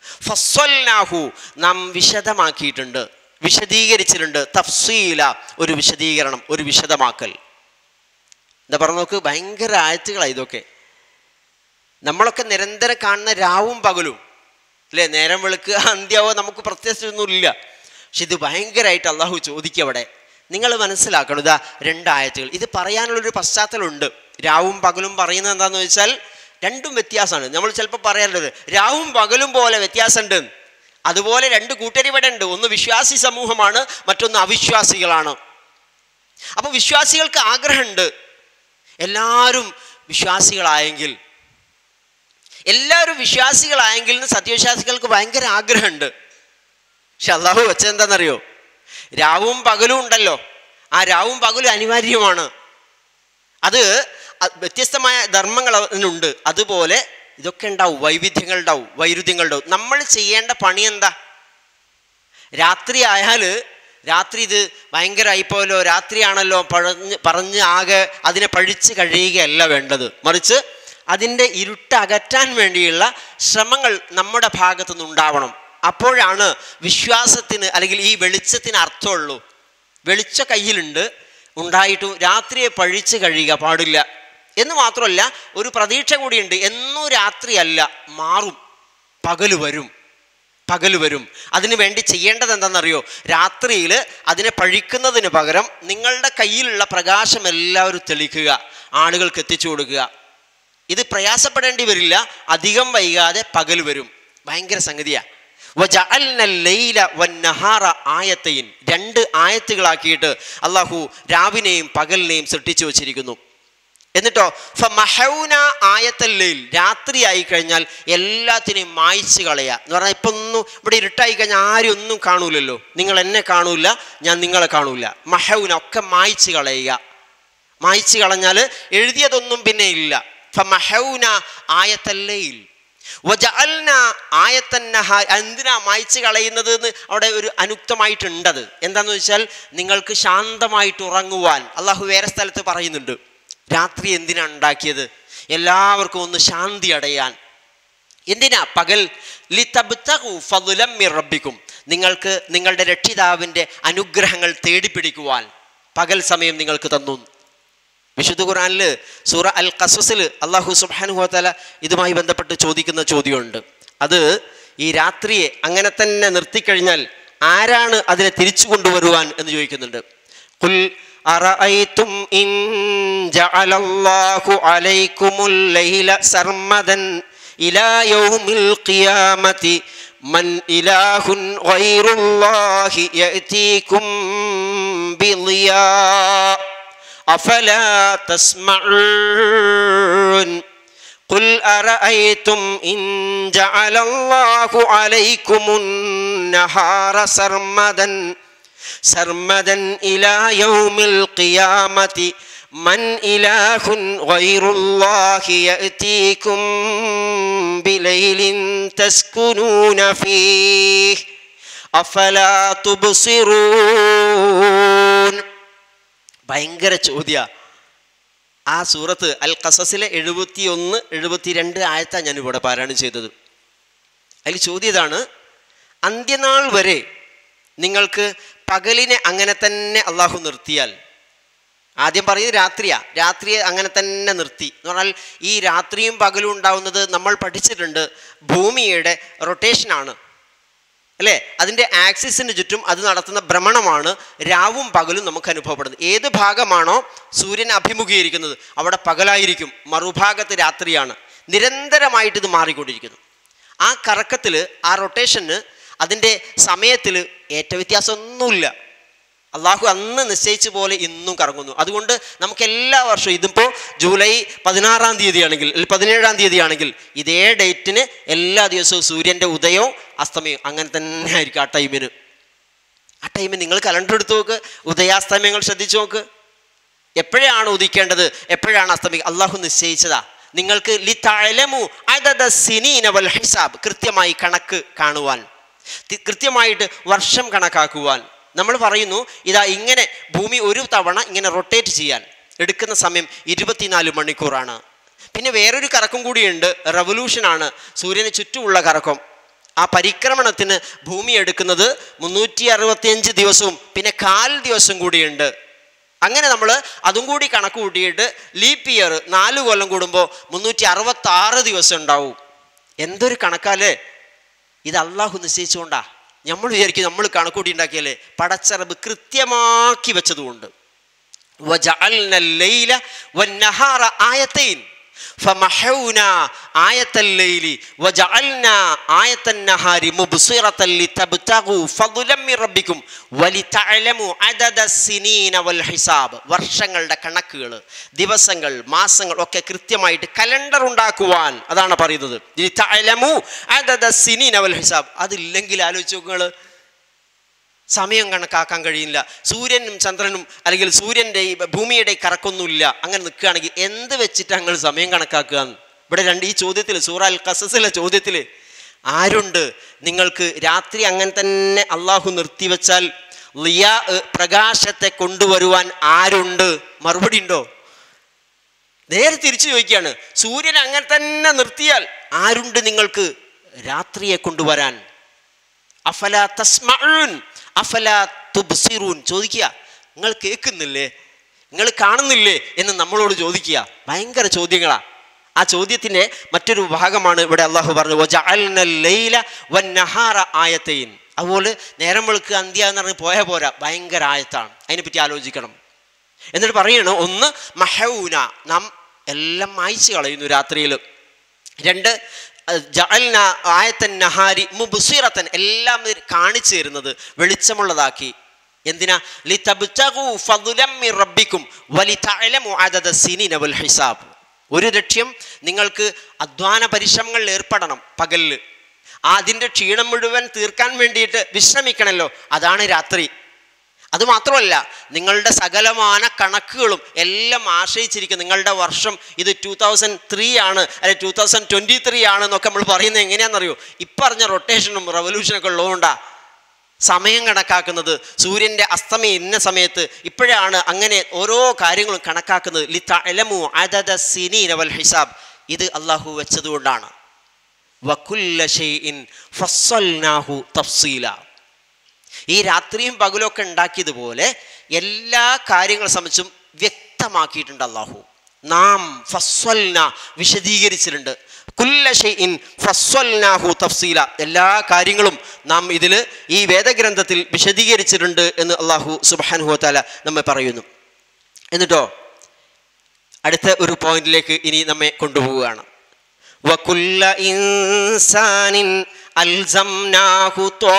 ഫസ്വൽനാഹു നാം വിശദമാക്കിയിട്ടുണ്ട് വിശദീകരിച്ചിട്ടുണ്ട് തഫ്സീല ഒരു വിശദീകരണം ഒരു വിശദമാക്കൽ എന്താ പറഞ്ഞു നോക്ക് ഭയങ്കര ആയത്തുകളാണ് ഇതൊക്കെ നമ്മളൊക്കെ നിരന്തരം കാണുന്ന രാവും പകലും അല്ലേ നേരം വെളുക്കുക അന്ത്യാവോ നമുക്ക് പ്രത്യേകിച്ചൊന്നുമില്ല പക്ഷെ ഇത് ഭയങ്കരമായിട്ട് അള്ളാഹു ചോദിക്കുക അവിടെ നിങ്ങൾ മനസ്സിലാക്കണം ഇതാ രണ്ടായത്തുകൾ ഇത് പറയാനുള്ളൊരു പശ്ചാത്തലമുണ്ട് രാവും പകലും പറയുന്നത് എന്താണെന്ന് വെച്ചാൽ രണ്ടും വ്യത്യാസമാണ് നമ്മൾ ചിലപ്പോൾ പറയാറുള്ളത് രാവും പകലും പോലെ വ്യത്യാസമുണ്ട് അതുപോലെ രണ്ട് കൂട്ടർ ഇവിടെ ഉണ്ട് ഒന്ന് വിശ്വാസി സമൂഹമാണ് മറ്റൊന്ന് അവിശ്വാസികളാണ് അപ്പോൾ വിശ്വാസികൾക്ക് ആഗ്രഹമുണ്ട് എല്ലാവരും വിശ്വാസികളായെങ്കിൽ എല്ലാവരും വിശ്വാസികളായെങ്കിൽ എന്ന് സത്യവിശ്വാസികൾക്ക് ഭയങ്കര ആഗ്രഹമുണ്ട് പക്ഷെ അള്ളാഹു വെച്ചെന്താണെന്നറിയോ രാവും പകലും ഉണ്ടല്ലോ ആ രാവും പകലും അനിവാര്യമാണ് അത് അ- വ്യത്യസ്തമായ ധർമ്മങ്ങൾ അതിനുണ്ട് അതുപോലെ ഇതൊക്കെ ഉണ്ടാവും വൈവിധ്യങ്ങൾ ഉണ്ടാവും വൈരുദ്ധ്യങ്ങൾ ഉണ്ടാവും നമ്മൾ ചെയ്യേണ്ട പണി എന്താ രാത്രി ആയാൽ രാത്രി ഇത് ഭയങ്കരമായിപ്പോലോ രാത്രിയാണല്ലോ പഴഞ്ഞ് പറഞ്ഞ് ആകെ അതിനെ പഴിച്ച് കഴിയുകയല്ല വേണ്ടത് മറിച്ച് അതിൻ്റെ ഇരുട്ട് അകറ്റാൻ വേണ്ടിയുള്ള ശ്രമങ്ങൾ നമ്മുടെ ഭാഗത്തുനിന്ന് ഉണ്ടാവണം അപ്പോഴാണ് വിശ്വാസത്തിന് അല്ലെങ്കിൽ ഈ വെളിച്ചത്തിന് അർത്ഥമുള്ളൂ വെളിച്ച കയ്യിലുണ്ട് ഉണ്ടായിട്ടും രാത്രിയെ പഴിച്ച് കഴിയുക പാടില്ല എന്ന് മാത്രമല്ല ഒരു പ്രതീക്ഷ കൂടിയുണ്ട് എന്നും രാത്രിയല്ല മാറും പകല് വരും പകൽ വരും അതിനു വേണ്ടി ചെയ്യേണ്ടത് എന്താണെന്നറിയോ രാത്രിയിൽ അതിനെ പഴിക്കുന്നതിന് പകരം നിങ്ങളുടെ കയ്യിലുള്ള പ്രകാശം എല്ലാവരും തെളിക്കുക ആളുകൾക്ക് എത്തിച്ചു കൊടുക്കുക ഇത് പ്രയാസപ്പെടേണ്ടി വരില്ല അധികം വൈകാതെ പകൽ വരും ഭയങ്കര സംഗതിയാണ് ആയത്തയിൻ രണ്ട് ആയത്തുകളാക്കിയിട്ട് അള്ളാഹു രാവിനെയും പകലിനെയും സൃഷ്ടിച്ചു വച്ചിരിക്കുന്നു എന്നിട്ടോ ഫമഹൗന ആയത്തല്ലയിൽ രാത്രിയായി കഴിഞ്ഞാൽ എല്ലാത്തിനെയും മായ്ച്ചു കളയുക എന്ന് പറഞ്ഞാൽ ഇപ്പം ഒന്നും ഇവിടെ ഇരുട്ടായി കഴിഞ്ഞാൽ ആരും ഒന്നും കാണൂലല്ലോ നിങ്ങൾ എന്നെ കാണൂല ഞാൻ നിങ്ങളെ കാണൂല മഹൗന ഒക്കെ മായ്ച്ചു കളയുക മായ്ച്ചു കളഞ്ഞാൽ എഴുതിയതൊന്നും പിന്നെ ഇല്ല ഫമഹൗന ആയത്തല്ലയിൽ വജഅൽന ആയത്തന്നഹ എന്തിനാ മായ്ച്ചു കളയുന്നത് എന്ന് അവിടെ ഒരു അനുക്തമായിട്ടുണ്ടത് എന്താന്ന് വെച്ചാൽ നിങ്ങൾക്ക് ശാന്തമായിട്ട് ഉറങ്ങുവാൻ അള്ളാഹു വേറെ സ്ഥലത്ത് പറയുന്നുണ്ട് രാത്രി എന്തിനാ ഉണ്ടാക്കിയത് എല്ലാവർക്കും ഒന്ന് ശാന്തി അടയാൻ എന്തിനാ പകൽ ലിതബ്തഗു ഫദ്ലം മിർ റബ്ബിക്കും നിങ്ങൾക്ക് നിങ്ങളുടെ രക്ഷിതാവിൻ്റെ അനുഗ്രഹങ്ങൾ തേടിപ്പിടിക്കുവാൻ പകൽ സമയം നിങ്ങൾക്ക് തന്നു വിശുദ്ധ ഖുറാനിൽ സൂറ അൽ ഖസസിൽ അള്ളാഹു സുബ്ഹാനഹു വതആല ഇതുമായി ബന്ധപ്പെട്ട് ചോദിക്കുന്ന ചോദ്യമുണ്ട് അത് ഈ രാത്രിയെ അങ്ങനെ തന്നെ നിർത്തിക്കഴിഞ്ഞാൽ ആരാണ് അതിനെ തിരിച്ചു കൊണ്ടുവരുവാൻ എന്ന് ചോദിക്കുന്നുണ്ട് ഖുൽ അറഅയ്തും ഇൻ ജഅലല്ലാഹു അലൈക്കുമുൽ ലൈല സർമദൻ ഇലാ യൗമിൽ ഖിയാമത്തി മൻ ഇലാഹുൻ ഗൈറുല്ലാഹി യഅതീകും ബിളിയാ أفلا تسمعون قل أرأيتم إن جعل الله عليكم النهار سرمدا سرمدا إلى يوم القيامة من إله غير الله يأتيكم بليل تسكنون فيه أفلا تبصرون ഭയങ്കര ചോദ്യ ആ സൂറത്ത് അൽ ഖസസിലെ എഴുപത്തി ഒന്ന് എഴുപത്തിരണ്ട് ആയത്താണ് ഞാൻ ഇവിടെ പാരായണം ചെയ്തത് അതിൽ ചോദ്യം ഇതാണ് അന്ത്യനാൾ വരെ നിങ്ങൾക്ക് പകലിനെ അങ്ങനെ തന്നെ അള്ളാഹു നിർത്തിയാൽ ആദ്യം പറയുന്നത് രാത്രിയാ രാത്രിയെ അങ്ങനെ തന്നെ നിർത്തി എന്ന് പറഞ്ഞാൽ ഈ രാത്രിയും പകലും ഉണ്ടാവുന്നത് നമ്മൾ പഠിച്ചിട്ടുണ്ട് ഭൂമിയുടെ റൊട്ടേഷനാണ് അല്ലേ അതിൻ്റെ ആക്സിസിന് ചുറ്റും അത് നടത്തുന്ന ഭ്രമണമാണ് രാവും പകലും നമുക്ക് അനുഭവപ്പെടുന്നത് ഏത് ഭാഗമാണോ സൂര്യൻ അഭിമുഖീകരിക്കുന്നത് അവിടെ പകലായിരിക്കും മറുഭാഗത്ത് രാത്രിയാണ് നിരന്തരമായിട്ട് ഇത് മാറിക്കൊണ്ടിരിക്കുന്നു ആ കറക്കത്തിൽ ആ റൊട്ടേഷന് അതിൻ്റെ സമയത്തിൽ ഏറ്റ വ്യത്യാസമൊന്നുമില്ല അള്ളാഹു അന്ന് നിശ്ചയിച്ച പോലെ ഇന്നും കറങ്ങുന്നു അതുകൊണ്ട് നമുക്ക് എല്ലാ വർഷവും ഇതിപ്പോൾ ജൂലൈ പതിനാറാം തീയതി ആണെങ്കിൽ അല്ലെങ്കിൽ പതിനേഴാം തീയതി ആണെങ്കിൽ ഇതേ ഡേറ്റിന് എല്ലാ ദിവസവും സൂര്യൻ്റെ ഉദയവും അസ്തമയവും അങ്ങനെ തന്നെ ആയിരിക്കും ആ ടൈമിന് ആ ടൈമിൽ നിങ്ങൾ കലണ്ടർ എടുത്ത് നോക്ക് ഉദയാസ്തമയങ്ങൾ ശ്രദ്ധിച്ചു നോക്ക് എപ്പോഴാണ് ഉദിക്കേണ്ടത് എപ്പോഴാണ് അസ്തമിക്കുക അള്ളാഹു നിശ്ചയിച്ചതാ നിങ്ങൾക്ക് ലി തഴലമു അതത സിനീന വൽ ഹിസാബ് കൃത്യമായി കണക്ക് കാണുവാൻ തി- കൃത്യമായിട്ട് വർഷം കണക്കാക്കുവാൻ നമ്മൾ പറയുന്നു ഇതാ ഇങ്ങനെ ഭൂമി ഒരു തവണ ഇങ്ങനെ റൊട്ടേറ്റ് ചെയ്യാൻ എടുക്കുന്ന സമയം ഇരുപത്തിനാല് മണിക്കൂറാണ് പിന്നെ വേറൊരു കറക്കം കൂടിയുണ്ട് റവല്യൂഷനാണ് സൂര്യന് ചുറ്റുമുള്ള കറക്കം ആ പരിക്രമണത്തിന് ഭൂമി എടുക്കുന്നത് മുന്നൂറ്റി അറുപത്തിയഞ്ച് ദിവസവും പിന്നെ കാൽ ദിവസം കൂടിയുണ്ട് അങ്ങനെ നമ്മൾ അതും കൂടി കണക്ക് കൂട്ടിയിട്ട് ലീപ്പ് ഇയർ നാല് കൊല്ലം കൂടുമ്പോൾ മുന്നൂറ്റി അറുപത്തി ആറ് ദിവസം ഉണ്ടാവും എന്തൊരു കണക്കാലേ ഇത് അള്ളാഹു നിശ്ചയിച്ചുകൊണ്ടാ നമ്മൾ വിചാരിക്കും നമ്മൾ കണക്കൂട്ടി ഉണ്ടാക്കിയല്ലേ പടച്ചറബ് കൃത്യമാക്കി വെച്ചതുകൊണ്ട് وجعلنا الليل والنهار آيتين فمحونا آية الليل وجعلنا آية النهار مبصرة لتبتغوا فضلا من ربكم ولتعلموا عدد السنين والحساب വർഷങ്ങളുടെ കണക്കുകൾ ദിവസങ്ങൾ മാസങ്ങൾ ഒക്കെ കൃത്യമായിട്ട് കലണ്ടർ ഉണ്ടാക്കുവാൻ അതാണ് പറയുന്നത് ലിതഅലമു അദദ സിനീന വൽ ഹിസാബ് അതില്ലെങ്കിൽ ആലോചിച്ച് നോക്കുക സമയം കണക്കാക്കാൻ കഴിയില്ല സൂര്യനും ചന്ദ്രനും അല്ലെങ്കിൽ സൂര്യൻ്റെ ഈ ഭൂമിയുടെ കറക്കൊന്നുമില്ല അങ്ങനെ നിൽക്കുകയാണെങ്കിൽ എന്ത് വെച്ചിട്ട് ഞങ്ങൾ സമയം കണക്കാക്കുക എന്ന്? ഇവിടെ രണ്ട് ഈ ചോദ്യത്തിൽ സൂറ അൽ കസസിലെ ചോദ്യത്തിൽ ആരുണ്ട് നിങ്ങൾക്ക് രാത്രി അങ്ങനെ തന്നെ അള്ളാഹു നിർത്തിവെച്ചാൽ ലിയാ പ്രകാശത്തെ കൊണ്ടുവരുവാൻ ആരുണ്ട് മറുപടി ഉണ്ടോ നേരെ തിരിച്ചു ചോദിക്കുകയാണ് സൂര്യൻ അങ്ങനെ തന്നെ നിർത്തിയാൽ ആരുണ്ട് നിങ്ങൾക്ക് രാത്രിയെ കൊണ്ടുവരാൻ അഫല തസ്മഊൻ അഫല തുബ്സിറൂൻ ചോദിക്കുക നിങ്ങൾ കേൾക്കുന്നില്ലേ നിങ്ങൾ കാണുന്നില്ലേ എന്ന് നമ്മളോട് ചോദിക്കുക ഭയങ്കര ചോദ്യങ്ങളാ ആ ചോദ്യത്തിൻ്റെ മറ്റൊരു ഭാഗമാണ് ഇവിടെ അള്ളാഹു പറഞ്ഞു "വജഅൽന ലൈല വന്നഹാറ ആയത്തൈൻ അതുപോലെ നേരം വെളുക്കുക അന്ത്യ എന്ന് പറഞ്ഞ് പോയാൽ പോരാ ഭയങ്കര ആയത്താണ് അതിനെപ്പറ്റി ആലോചിക്കണം എന്നിട്ട് പറയണം ഒന്ന് മഹൗന നാം എല്ലാം മായ്ച്ചു കളയുന്നു രാത്രിയിൽ രണ്ട് ജഅൽന ആയത്തൻ നഹാരി മുബ്സിറത്തൻ എല്ലാം ഇത് കാണിച്ചു തരുന്നത് വെളിച്ചമുള്ളതാക്കി എന്തിനാ ലിതബ്തഗു ഫദ്ലം മിർ റബ്ബിക്കും വലിതഅലമു അദദ സിനീന വൽ ഹിസാബ് ഒരു ലക്ഷ്യം നിങ്ങൾക്ക് അധ്വാന പരിശ്രമങ്ങളിൽ ഏർപ്പെടണം പകലിൽ അതിൻ്റെ ക്ഷീണം മുഴുവൻ തീർക്കാൻ വേണ്ടിയിട്ട് വിശ്രമിക്കണമല്ലോ അതാണ് രാത്രി അതുമാത്രമല്ല നിങ്ങളുടെ സകലമാന കണക്കുകളും എല്ലാം ആശ്രയിച്ചിരിക്കും നിങ്ങളുടെ വർഷം ഇത് ടൂ തൗസൻഡ് ത്രീ ആണ് അല്ലെ ടൂ തൗസൻഡ് ട്വൻറ്റി ത്രീ ആണ് എന്നൊക്കെ നമ്മൾ പറയുന്നത് എങ്ങനെയാണെന്നറിയോ ഇപ്പറഞ്ഞ റൊട്ടേഷനും റവല്യൂഷനൊക്കെ ഉള്ളതുകൊണ്ടാ സമയം കണക്കാക്കുന്നത് സൂര്യൻ്റെ അസ്തമയം ഇന്ന സമയത്ത് ഇപ്പോഴാണ് അങ്ങനെ ഓരോ കാര്യങ്ങളും കണക്കാക്കുന്നത് ലി തഅലമു അദദ സിനീന വൽ ഹിസാബ് ഇത് അള്ളാഹു വെച്ചതുകൊണ്ടാണ് വകുല്ല ഷൈഇൻ ഫസ്സൽനാഹു തഫ്സീല ഈ രാത്രിയും പകലും ഒക്കെ ഉണ്ടാക്കിയതുപോലെ എല്ലാ കാര്യങ്ങളെ സംബന്ധിച്ചും വ്യക്തമാക്കിയിട്ടുണ്ട് അള്ളാഹു നാം ഫസ്വൽന വിശദീകരിച്ചിട്ടുണ്ട് കുല്ല ഷൈഇൻ ഫസ്വൽനാഹു തഫ്സീല എല്ലാ കാര്യങ്ങളും നാം ഇതിൽ ഈ വേദഗ്രന്ഥത്തിൽ വിശദീകരിച്ചിട്ടുണ്ട് എന്ന് അള്ളാഹു സുബ്ഹാനഹു താല നമ്മെ പറയുന്നു എന്നിട്ടോ അടുത്ത ഒരു പോയിന്റിലേക്ക് ഇനി നമ്മെ കൊണ്ടുപോവുകയാണ് وكل إنسان ألزمناه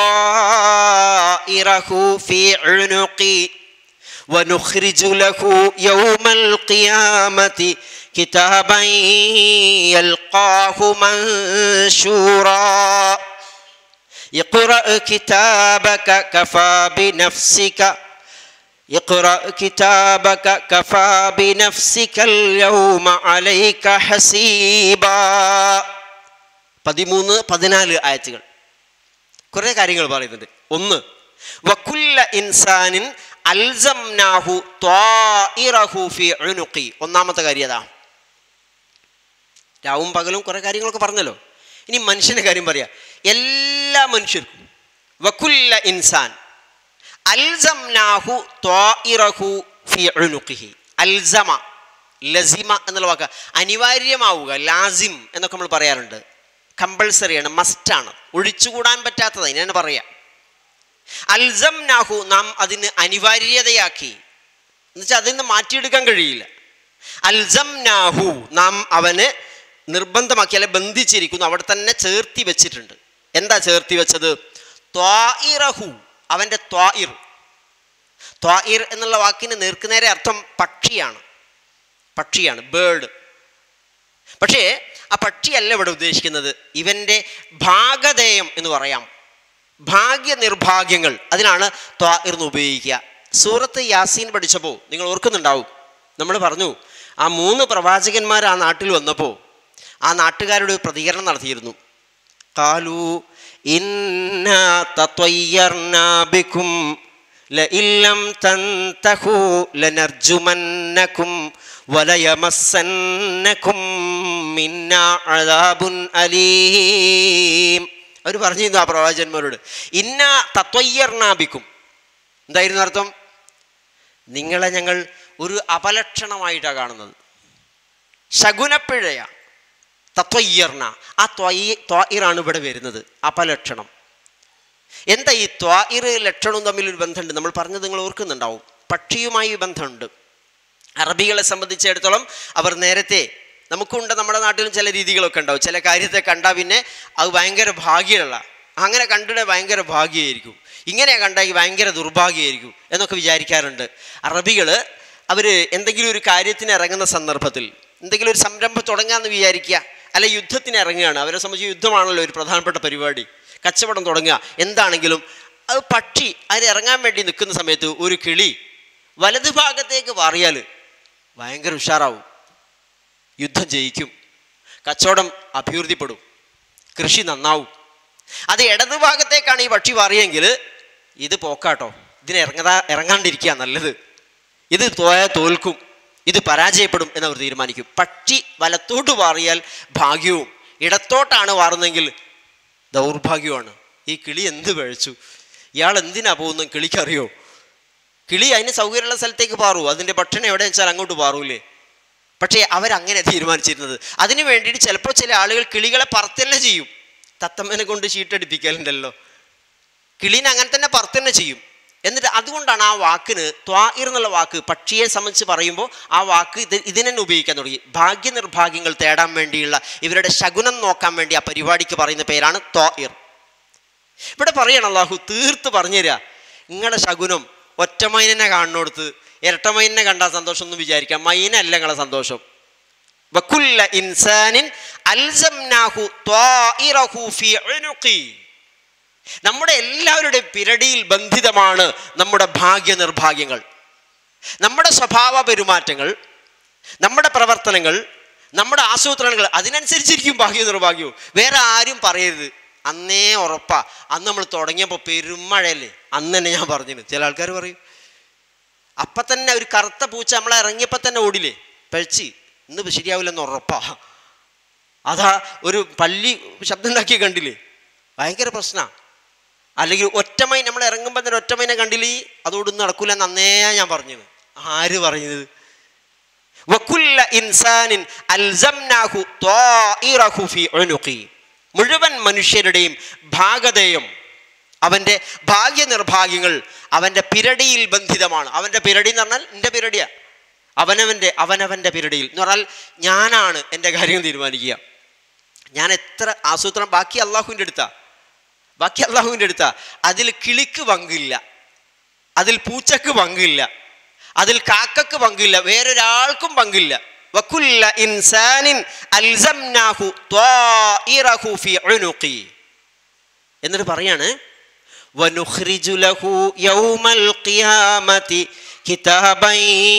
طائره في عنقه ونخرج له يوم القيامة كتابا يلقاه منشورا اقرأ كتابك كفى بنفسك اقرأ كتابك كفى بنفسك اليوم عليك حسيبا പതിമൂന്ന് പതിനാല് ആയത്തുകൾ കുറേ കാര്യങ്ങൾ പറയുന്നുണ്ട് ഒന്ന് വക്കുല്ല ഇൻസാനിൻ അൽസംനാഹു ത്വാഇറഹു ഫി ഉനുഖി ഒന്നാമത്തെ കാര്യം അതാ രാവും പകലും കുറേ കാര്യങ്ങളൊക്കെ പറഞ്ഞല്ലോ ഇനി മനുഷ്യൻ്റെ കാര്യം പറയാം എല്ലാ മനുഷ്യർക്കും വക്കുല്ല ഇൻസാൻ അൽസംനാഹു ത്വാഇറഹു ഫി ഉനുഖിഹി അൽസമ ലസിമ എന്നുള്ള വാക്ക് അനിവാര്യമാവുക ലാസിം എന്നൊക്കെ നമ്മൾ പറയാറുണ്ട് കമ്പൾസറിയാണ് മസ്റ്റാണ് ഒഴിച്ചുകൂടാൻ പറ്റാത്തത് ഞാൻ പറയാം അൽസം നാഹു നാം അതിന് അനിവാര്യതയാക്കി എന്നുവെച്ചാൽ അതിൽ നിന്ന് മാറ്റിയെടുക്കാൻ കഴിയില്ല അൽസം നാഹു നാം അവന് നിർബന്ധമാക്കി അല്ലെ ബന്ധിച്ചിരിക്കുന്നു അവിടെ തന്നെ ചേർത്തി വെച്ചിട്ടുണ്ട് എന്താ ചേർത്തി വെച്ചത് ത്വാഇറഹു അവൻ്റെ ത്വാഇർ ത്വാഇർ എന്നുള്ള വാക്കിന് നേർക്കുനേരെ അർത്ഥം പക്ഷിയാണ് പക്ഷിയാണ് ബേർഡ് പക്ഷേ ആ പക്ഷിയല്ല ഇവിടെ ഉദ്ദേശിക്കുന്നത് ഇവൻ്റെ ഭാഗധേയം എന്ന് പറയാം ഭാഗ്യ നിർഭാഗ്യങ്ങൾ അതിനാണ് ത്വാഇർ എന്ന് ഉപയോഗിക്കുക സൂറത്ത് യാസീൻ പഠിച്ചപ്പോൾ നിങ്ങൾ ഓർക്കുന്നുണ്ടാവും നമ്മൾ പറഞ്ഞു ആ മൂന്ന് പ്രവാചകന്മാർ ആ നാട്ടിൽ വന്നപ്പോൾ ആ നാട്ടുകാരുടെ ഒരു പ്രതികരണം നടത്തിയിരുന്നു കാലു ഇന്നാ തത്വയ്യർനാ ബിക്കും ലഇല്ലം തൻതഹു ലനർജുമന്നകും വലയമസ്സന്നകും മിന്നാ അദാബുൻ അലീം അവർ പറഞ്ഞിരുന്നു ആ പ്രവാചകന്മാരോട് ഇന്ന തത്വയ്യർണാബിക്കും എന്തായിരുന്നു അർത്ഥം നിങ്ങളെ ഞങ്ങൾ ഒരു അപലക്ഷണമായിട്ടാണ് കാണുന്നത് ശകുനപ്പിഴയ തത്വയ്യർണ ആ ത്വയ് ത്വായിറാണ് ഇവിടെ വരുന്നത് അപലക്ഷണം എന്താ ഈ ത്വായിർ ലക്ഷണവും തമ്മിലൊരു ബന്ധമുണ്ട് നമ്മൾ പറഞ്ഞത് നിങ്ങൾ ഓർക്കുന്നുണ്ടാവും പക്ഷിയുമായി ബന്ധമുണ്ട് അറബികളെ സംബന്ധിച്ചിടത്തോളം അവർ നേരത്തെ നമുക്കുണ്ട് നമ്മുടെ നാട്ടിലും ചില രീതികളൊക്കെ ഉണ്ടാവും ചില കാര്യത്തെ കണ്ടാൽ പിന്നെ അത് ഭയങ്കര ഭാഗ്യമുള്ള അങ്ങനെ കണ്ടിട്ട് ഭയങ്കര ഭാഗ്യമായിരിക്കും ഇങ്ങനെ കണ്ടാൽ ഭയങ്കര ദുർഭാഗ്യമായിരിക്കും എന്നൊക്കെ വിചാരിക്കാറുണ്ട് അറബികൾ അവർ എന്തെങ്കിലും ഒരു കാര്യത്തിന് ഇറങ്ങുന്ന സന്ദർഭത്തിൽ എന്തെങ്കിലും ഒരു സംരംഭം തുടങ്ങാമെന്ന് വിചാരിക്കുക അല്ലെ യുദ്ധത്തിന് ഇറങ്ങുകയാണ് അവരെ സംബന്ധിച്ച് യുദ്ധമാണല്ലോ ഒരു പ്രധാനപ്പെട്ട പരിപാടി കച്ചവടം തുടങ്ങുക എന്താണെങ്കിലും അത് പക്ഷി അതിന് ഇറങ്ങാൻ വേണ്ടി നിൽക്കുന്ന സമയത്ത് ഒരു കിളി വലതു ഭാഗത്തേക്ക് മാറിയാൽ ഭയങ്കര ഉഷാറാവും യുദ്ധം ജയിക്കും കച്ചവടം അഭിവൃദ്ധിപ്പെടും കൃഷി നന്നാവും അത് ഇടതു ഭാഗത്തേക്കാണ് ഈ പക്ഷി മാറിയെങ്കിൽ ഇത് പോക്കാട്ടോ ഇതിനെ ഇറങ്ങാ ഇറങ്ങാണ്ടിരിക്കുക നല്ലത് ഇത് തോയാൽ തോൽക്കും ഇത് പരാജയപ്പെടും എന്നവർ തീരുമാനിക്കും പക്ഷി വലത്തോട്ട് മാറിയാൽ ഭാഗ്യവും ഇടത്തോട്ടാണ് മാറുന്നതെങ്കിൽ ദൗർഭാഗ്യമാണ് ഈ കിളി എന്ത് പഴച്ചു ഇയാൾ എന്തിനാ പോകുന്നത് കിളിക്കറിയോ കിളി അതിന് സൗകര്യമുള്ള സ്ഥലത്തേക്ക് പാറൂ അതിൻ്റെ ഭക്ഷണം എവിടെ വെച്ചാൽ അങ്ങോട്ട് പാറൂലേ പക്ഷേ അവരങ്ങനെ തീരുമാനിച്ചിരുന്നത് അതിന് വേണ്ടിയിട്ട് ചിലപ്പോൾ ചില ആളുകൾ കിളികളെ പറത്തന്നെ ചെയ്യും തത്തമ്മനെ കൊണ്ട് ചീട്ടടിപ്പിക്കലുണ്ടല്ലോ കിളീനെ അങ്ങനെ തന്നെ പറത്തന്നെ ചെയ്യും എന്നിട്ട് അതുകൊണ്ടാണ് ആ വാക്കിന് ത്വാഇർ എന്നുള്ള വാക്ക് പക്ഷിയെ സംബന്ധിച്ച് പറയുമ്പോൾ ആ വാക്ക് ഇത് ഇതിനെ തന്നെ ഉപയോഗിക്കാൻ തുടങ്ങി ഭാഗ്യനിർഭാഗ്യങ്ങൾ തേടാൻ വേണ്ടിയുള്ള ഇവരുടെ ശകുനം നോക്കാൻ വേണ്ടി ആ പരിപാടിക്ക് പറയുന്ന പേരാണ് ത്വാഇർ ഇവിടെ പറയണം അള്ളാഹു തീർത്ത് പറഞ്ഞുതരിക നിങ്ങളുടെ ശകുനം ഒറ്റ മൈനനെ കാണുന്നിടത്ത് ഇരട്ട മൈനനെ കണ്ടാൽ സന്തോഷം ഒന്നും വിചാരിക്കാം മൈനല്ല നിങ്ങളെ സന്തോഷം വക്കുല്ല ഇൻസാനിൻ അൽസംനാഹു ത്വാഇറഹു ഫി ഉനുഖി നമ്മുടെ എല്ലാവരുടെയും പിരടിയിൽ ബന്ധിതമാണ് നമ്മുടെ ഭാഗ്യ നിർഭാഗ്യങ്ങൾ നമ്മുടെ സ്വഭാവ പെരുമാറ്റങ്ങൾ നമ്മുടെ പ്രവർത്തനങ്ങൾ നമ്മുടെ ആസൂത്രണങ്ങൾ അതിനനുസരിച്ചിരിക്കും ഭാഗ്യ നിർഭാഗ്യവും വേറെ ആരും പറയരുത് അന്നേ ഉറപ്പാ അന്ന് നമ്മൾ തുടങ്ങിയപ്പോൾ പെരുമഴയല്ലേ അന്ന് തന്നെ ഞാൻ പറഞ്ഞിരുന്നു ചില ആൾക്കാർ പറയും അപ്പം തന്നെ ഒരു കറുത്ത പൂച്ച നമ്മളെ ഇറങ്ങിയപ്പോൾ തന്നെ ഓടില്ലേ പഴിച്ച് ഇന്ന് ശരിയാവില്ലെന്ന് ഉറപ്പാ അതാ ഒരു പള്ളി ശബ്ദം ഉണ്ടാക്കി കണ്ടില്ലേ ഭയങ്കര പ്രശ്നമാണ് അല്ലെങ്കിൽ ഒറ്റമൈ നമ്മൾ ഇറങ്ങുമ്പോൾ തന്നെ ഒറ്റമൈനെ കണ്ടില്ലേ അതോടൊന്നും നടക്കൂല എന്ന് അന്നേ ഞാൻ പറഞ്ഞത് ആര് പറഞ്ഞത് വക്കുല്ല ഇൻസാനിൻ അൽസംനാഹു ത്വാഇറഹു ഫി ഉനുഖി മുഴുവൻ മനുഷ്യരുടെയും ഭാഗതയും അവൻ്റെ ഭാഗ്യനിർഭാഗ്യങ്ങൾ അവൻ്റെ പിരടിയിൽ ബന്ധിതമാണ് അവൻ്റെ പിരടി എന്ന് പറഞ്ഞാൽ എൻ്റെ പിരടിയാ അവനവൻ്റെ അവനവൻ്റെ പിരടിയിൽ എന്ന് പറഞ്ഞാൽ ഞാനാണ് എൻ്റെ കാര്യങ്ങൾ തീരുമാനിക്കുക ഞാൻ എത്ര ആസൂത്രണം ബാക്കി അള്ളാഹുവിൻ്റെ അടുത്താ ബാക്കി അള്ളാഹുവിൻ്റെ അടുത്താ അതിൽ കിളിക്ക് പങ്കില്ല അതിൽ പൂച്ചക്ക് പങ്കില്ല അതിൽ കാക്കക്ക് പങ്കില്ല വേറൊരാൾക്കും പങ്കില്ല വക്കുല്ല ഇൻസാനിൻ അൽസംനാഹു ത്വാഇറഹു ഫി ഉനുഖി എന്നിട്ട് പറയാണ് വനുഖ്രിജു ലഹു യൗമൽ ഖിയാമത്തി കിതാബൻ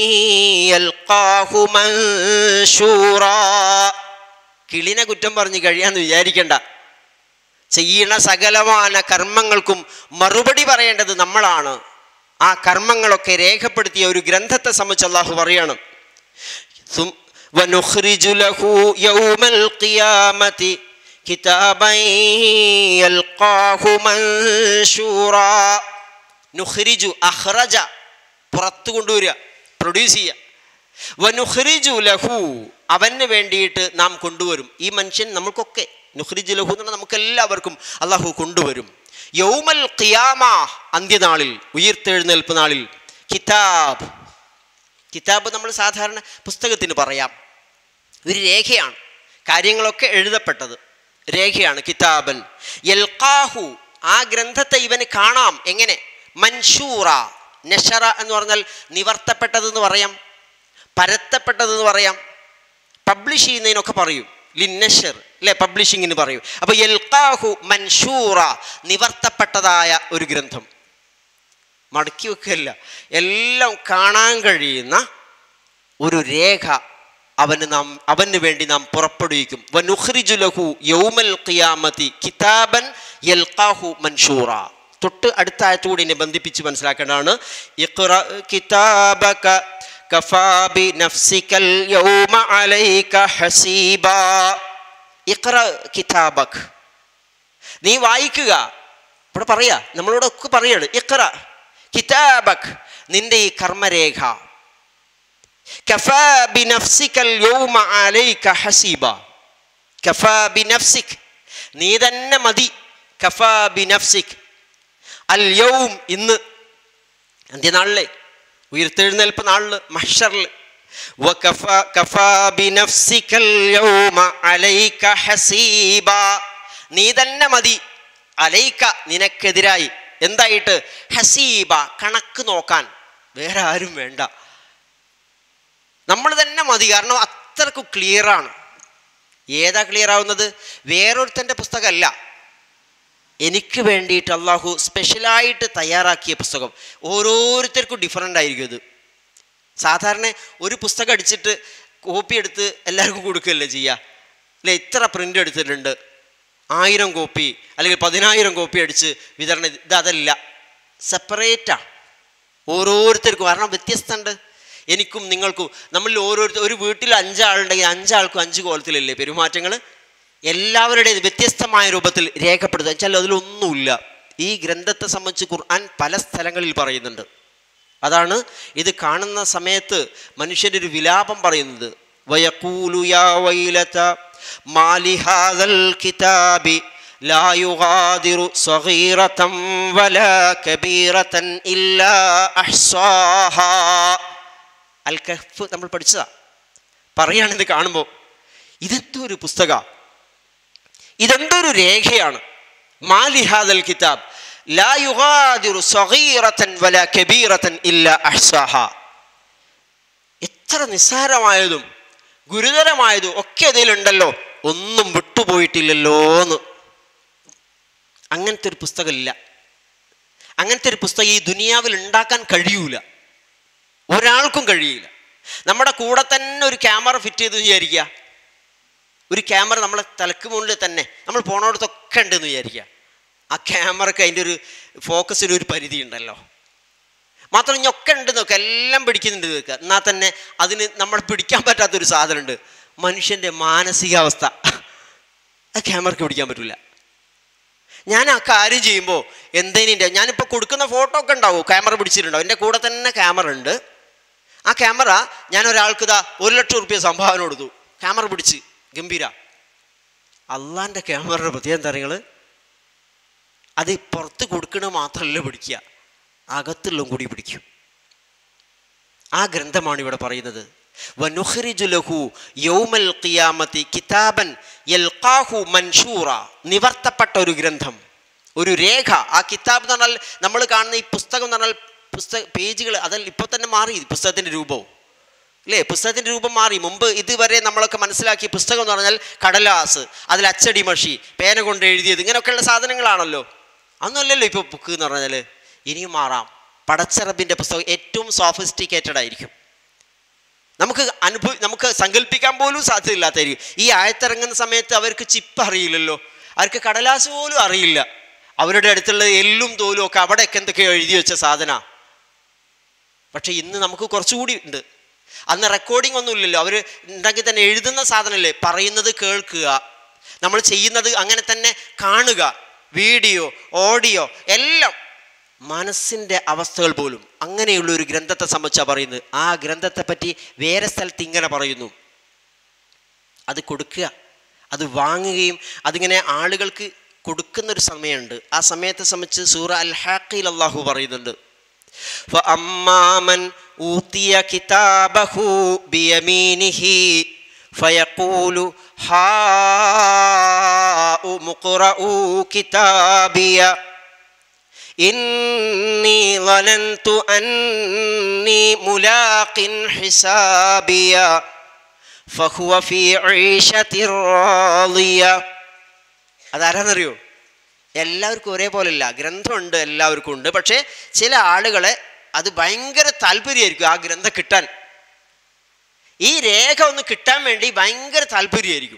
യൽഖാഹു മൻശൂറാ കിളിനെ കുറ്റം പറഞ്ഞ് കഴിയാന്ന് വിചാരിക്കണ്ട ചെയ്യണ സകലമായ കർമ്മങ്ങൾക്കും മറുപടി പറയേണ്ടത് നമ്മളാണ് ആ കർമ്മങ്ങളൊക്കെ രേഖപ്പെടുത്തിയ ഒരു ഗ്രന്ഥത്തെ സംബന്ധിച്ച് അള്ളാഹു പറയണം ثم- ونخرج له يوم القيامة كتابا يلقاه منشورا نخرج أخرج പുറത്തു കൊണ്ടുവരിക പ്രൊഡ്യൂസ് ചെയ്യുക വനുഖ്രിജു ലഹു അവന് വേണ്ടിയിട്ട് നാം കൊണ്ടുവരും ഈ മനുഷ്യൻ നമ്മൾക്കൊക്കെ നുഖ്രിജു ലഹു എന്ന് പറഞ്ഞാൽ നമുക്ക് എല്ലാവർക്കും അള്ളാഹു കൊണ്ടുവരും യൗമൽ ഖിയാമ അന്ത്യനാളിൽ ഉയർത്തെഴുന്നേൽപ്പ് നാളിൽ കിതാബ് കിതാബ് നമ്മൾ സാധാരണ പുസ്തകത്തിന് പറയാം ഒരു രേഖയാണ് കാര്യങ്ങളൊക്കെ എഴുതപ്പെട്ടത് രേഖയാണ് കിതാബൻ യൽഖാഹു ആ ഗ്രന്ഥത്തെ ഇവന് കാണാം എങ്ങനെ മൻഷൂറ നഷറ എന്ന് പറഞ്ഞാൽ നിവർത്തപ്പെട്ടതെന്ന് പറയാം പരത്തപ്പെട്ടതെന്ന് പറയാം പബ്ലിഷ് ചെയ്യുന്നതിനൊക്കെ പറയും ലിന്നഷർ അല്ലെ പബ്ലിഷിങ്ങിന് പറയും അപ്പൊ യൽഖാഹു മൻഷൂറ നിവർത്തപ്പെട്ടതായ ഒരു ഗ്രന്ഥം മടക്കി വെക്കല്ല എല്ലാം കാണാൻ കഴിയുന്ന ഒരു രേഖ അവന് നാം അവന് വേണ്ടി നാം പുറപ്പെടുവിക്കും വനുഖ്രിജു ലഹു യൗമൽ ഖിയാമത്തി കിതാബൻ യൽഖാഹു മൻഷൂറ തൊട്ട് അടുത്ത ആയത്തുകൂടി എന്നെ ബന്ധിപ്പിച്ച് മനസ്സിലാക്കേണ്ടതാണ് ഇഖ്റ കിതാബക കഫാ ബി നഫ്സിക്കൽ യൗമ അലൈക ഹസീബ ഇഖ്റ കിതാബക് നീ വായിക്കുക ഇവിടെ പറയാ നമ്മളോടൊക്കെ പറയാണ് ഇഖ്റ കിതാബക് നിന്റെ ഈ കർമ്മരേഖ കഫാ ബിനഫ്സിക്കൽ യൗമ അലൈക ഹസീബ കഫാ ബിനഫ്സിക് നീ തന്നെ മതി കഫാ ബിനഫ്സിക് അൽ യൗം ഇന്ന് അന്ത്യനാളിലെ ഉയർത്തെഴുന്നേൽപ്പ് നാളില് മഹ്ഷറിൽ وكفى كفى بنفسك اليوم عليك حسيبا നീ തന്നെ മതി അലൈക്ക നിനക്കെതിരായി എന്തായിട്ട് ഹസീബ കണക്ക് നോക്കാൻ വേറെ ആരും വേണ്ട നമ്മൾ തന്നെ മതി കാരണം അത്രക്ക് ക്ലിയർ ആണ് ഏതാ ക്ലിയർ ആവുന്നത് വേറൊരുത്തൻ്റെ പുസ്തകമല്ല എനിക്ക് വേണ്ടിയിട്ട് അള്ളാഹു സ്പെഷ്യലായിട്ട് തയ്യാറാക്കിയ പുസ്തകം ഓരോരുത്തർക്കും ഡിഫറെൻ്റ് ആയിരിക്കും ഇത് സാധാരണ ഒരു പുസ്തകം അടിച്ചിട്ട് കോപ്പി എടുത്ത് എല്ലാവർക്കും കൊടുക്കുകയല്ലേ ചെയ്യുക അല്ലെ ഇത്ര പ്രിൻ്റ് എടുത്തിട്ടുണ്ട് ആയിരം കോപ്പി അല്ലെങ്കിൽ പതിനായിരം കോപ്പി അടിച്ച് വിതരണം ചെയ്ത് ഇത് അതല്ല സെപ്പറേറ്റാണ് ഓരോരുത്തർക്കും കാരണം വ്യത്യസ്തമുണ്ട് എനിക്കും നിങ്ങൾക്കും നമ്മളിൽ ഓരോരുത്തർ ഒരു വീട്ടിൽ അഞ്ചാളുണ്ടെങ്കിൽ അഞ്ചാൾക്കും അഞ്ച് കോലത്തിലല്ലേ പെരുമാറ്റങ്ങൾ എല്ലാവരുടേത് വ്യത്യസ്തമായ രൂപത്തിൽ രേഖപ്പെടുത്തുക വെച്ചാൽ അതിലൊന്നുമില്ല ഈ ഗ്രന്ഥത്തെ സംബന്ധിച്ച് ഖുർആൻ പല സ്ഥലങ്ങളിൽ പറയുന്നുണ്ട് അതാണ് ഇത് കാണുന്ന സമയത്ത് മനുഷ്യൻ്റെ ഒരു വിലാപം പറയുന്നത് വയക്കൂലു യാ വൈലത മാലി ഹാദൽ കിതാബി لا يغادر صغيرة ولا كبيرة إلا أحصاها അൽ കഹ്ഫ് നമ്മൾ പഠിച്ചതാ പറയാണിത് കാണുമ്പോൾ ഇതെന്തോ ഒരു പുസ്തക ഇതെന്തോ ഒരു രേഖയാണ് മാലിഹാദൽ കിതാബ് ലാ യുഗാദിറു സഗീറത്തൻ വല കബീറത്തൻ ഇല്ല അഹ്സാഹ എത്ര നിസ്സാരമായതും ഗുരുതരമായതും ഒക്കെ അതിലുണ്ടല്ലോ ഒന്നും വിട്ടുപോയിട്ടില്ലല്ലോ എന്ന് അങ്ങനത്തെ ഒരു പുസ്തകമില്ല അങ്ങനത്തെ ഒരു പുസ്തകം ഈ ദുനിയാവിൽ ഉണ്ടാക്കാൻ കഴിയൂല ഒരാൾക്കും കഴിയില്ല നമ്മുടെ കൂടെ തന്നെ ഒരു ക്യാമറ ഫിറ്റ് ചെയ്ത് വിചാരിക്കുക ഒരു ക്യാമറ നമ്മളെ തലക്ക് മുന്നിൽ തന്നെ നമ്മൾ പോണോടത്തൊക്കെ ഉണ്ടെന്ന് വിചാരിക്കുക ആ ക്യാമറക്ക് അതിൻ്റെ ഒരു ഫോക്കസിന് ഒരു പരിധി ഉണ്ടല്ലോ മാത്രം ഇനിയൊക്കെ ഉണ്ട് നോക്കുക എല്ലാം പിടിക്കുന്നുണ്ട് നോക്കുക എന്നാൽ തന്നെ അതിന് നമ്മൾ പിടിക്കാൻ പറ്റാത്തൊരു സാധനമുണ്ട് മനുഷ്യൻ്റെ മാനസികാവസ്ഥ ആ ക്യാമറക്ക് പിടിക്കാൻ പറ്റില്ല ഞാൻ ആ കാര്യം ചെയ്യുമ്പോൾ എന്തേനിൻ്റെ ഞാനിപ്പോൾ കൊടുക്കുന്ന ഫോട്ടോ ഒക്കെ ഉണ്ടാവും ക്യാമറ പിടിച്ചിട്ടുണ്ടാവും എൻ്റെ കൂടെ തന്നെ ക്യാമറ ഉണ്ട് ആ ക്യാമറ ഞാൻ ഒരാൾക്ക് ഇതാ ഒരു ലക്ഷം റുപ്യ സംഭാവന കൊടുത്തു ക്യാമറ പിടിച്ച് ഗംഭീര അള്ളാൻ്റെ ക്യാമറയുടെ പ്രത്യേകം എന്താ നിങ്ങൾ അത് പുറത്ത് കൊടുക്കണ മാത്രമല്ല പിടിക്കുക അകത്തുള്ളതും കൂടി പിടിക്കും ആ ഗ്രന്ഥമാണ് ഇവിടെ പറയുന്നത് വനുഖ്രിജു ലഹു യൗമൽ ഖിയാമത്തി കിതാബൻ യൽഖാഹു മൻഷൂറ നിവർത്തപ്പെട്ട ഒരു ഗ്രന്ഥം ഒരു രേഖ ആ കിതാബ് എന്ന് പറഞ്ഞാൽ നമ്മൾ കാണുന്ന ഈ പുസ്തകം എന്ന് പറഞ്ഞാൽ പുസ്തക പേജുകൾ അതിൽ ഇപ്പോൾ തന്നെ മാറി പുസ്തകത്തിൻ്റെ രൂപവും അല്ലേ പുസ്തകത്തിൻ്റെ രൂപം മാറി മുമ്പ് ഇതുവരെ നമ്മളൊക്കെ മനസ്സിലാക്കിയ പുസ്തകം എന്ന് പറഞ്ഞാൽ കടലാസ് അതിൽ അച്ചടി മഷി പേന കൊണ്ട് എഴുതിയത് ഇങ്ങനെയൊക്കെയുള്ള സാധനങ്ങളാണല്ലോ അതൊന്നുമല്ലല്ലോ ഇപ്പോൾ ബുക്ക് എന്ന് പറഞ്ഞാൽ ഇനിയും മാറാം പടച്ചറബിൻ്റെ പുസ്തകം ഏറ്റവും സോഫിസ്റ്റിക്കേറ്റഡ് ആയിരിക്കും നമുക്ക് അനുഭവ നമുക്ക് സങ്കല്പിക്കാൻ പോലും സാധ്യതയില്ലാത്തായിരിക്കും ഈ ആയത്തിറങ്ങുന്ന സമയത്ത് അവർക്ക് ചിപ്പ് അറിയില്ലല്ലോ അവർക്ക് കടലാസ് പോലും അറിയില്ല അവരുടെ അടുത്തുള്ള എല്ലും തോലും ഒക്കെ അവിടെയൊക്കെ എന്തൊക്കെയോ എഴുതി വെച്ച സാധന പക്ഷെ ഇന്ന് നമുക്ക് കുറച്ചുകൂടി ഉണ്ട് അന്ന് റെക്കോർഡിംഗ് ഒന്നും ഇല്ലല്ലോ അവർ ഉണ്ടെങ്കിൽ തന്നെ എഴുതുന്ന സാധനമല്ലേ പറയുന്നത് കേൾക്കുക നമ്മൾ ചെയ്യുന്നത് അങ്ങനെ തന്നെ കാണുക വീഡിയോ ഓഡിയോ എല്ലാം മനസ്സിൻ്റെ അവസ്ഥകൾ പോലും അങ്ങനെയുള്ള ഒരു ഗ്രന്ഥത്തെ സംബന്ധിച്ചാണ് പറയുന്നത് ആ ഗ്രന്ഥത്തെ പറ്റി വേറെ സ്ഥലത്ത് ഇങ്ങനെ പറയുന്നു അത് കൊടുക്കുക അത് വാങ്ങുകയും അതിങ്ങനെ ആളുകൾക്ക് കൊടുക്കുന്ന ഒരു സമയമുണ്ട് ആ സമയത്തെ സംബന്ധിച്ച് സൂറ അൽ ഹാഖിൽ അള്ളാഹു പറയുന്നുണ്ട് فأما من أوتي كتابه بيمينه فيقول هاؤم اقرءوا كتابي إني ظننت أني ملاق حسابي فهو في عيشة راضية അതാരാന്നറിയോ എല്ലാവർക്കും ഒരേപോലെയല്ല ഗ്രന്ഥമുണ്ട് എല്ലാവർക്കും ഉണ്ട് പക്ഷേ ചില ആളുകളെ അത് ഭയങ്കര താല്പര്യമായിരിക്കും ആ ഗ്രന്ഥം കിട്ടാൻ ഈ രേഖ ഒന്ന് കിട്ടാൻ വേണ്ടി ഭയങ്കര താല്പര്യമായിരിക്കും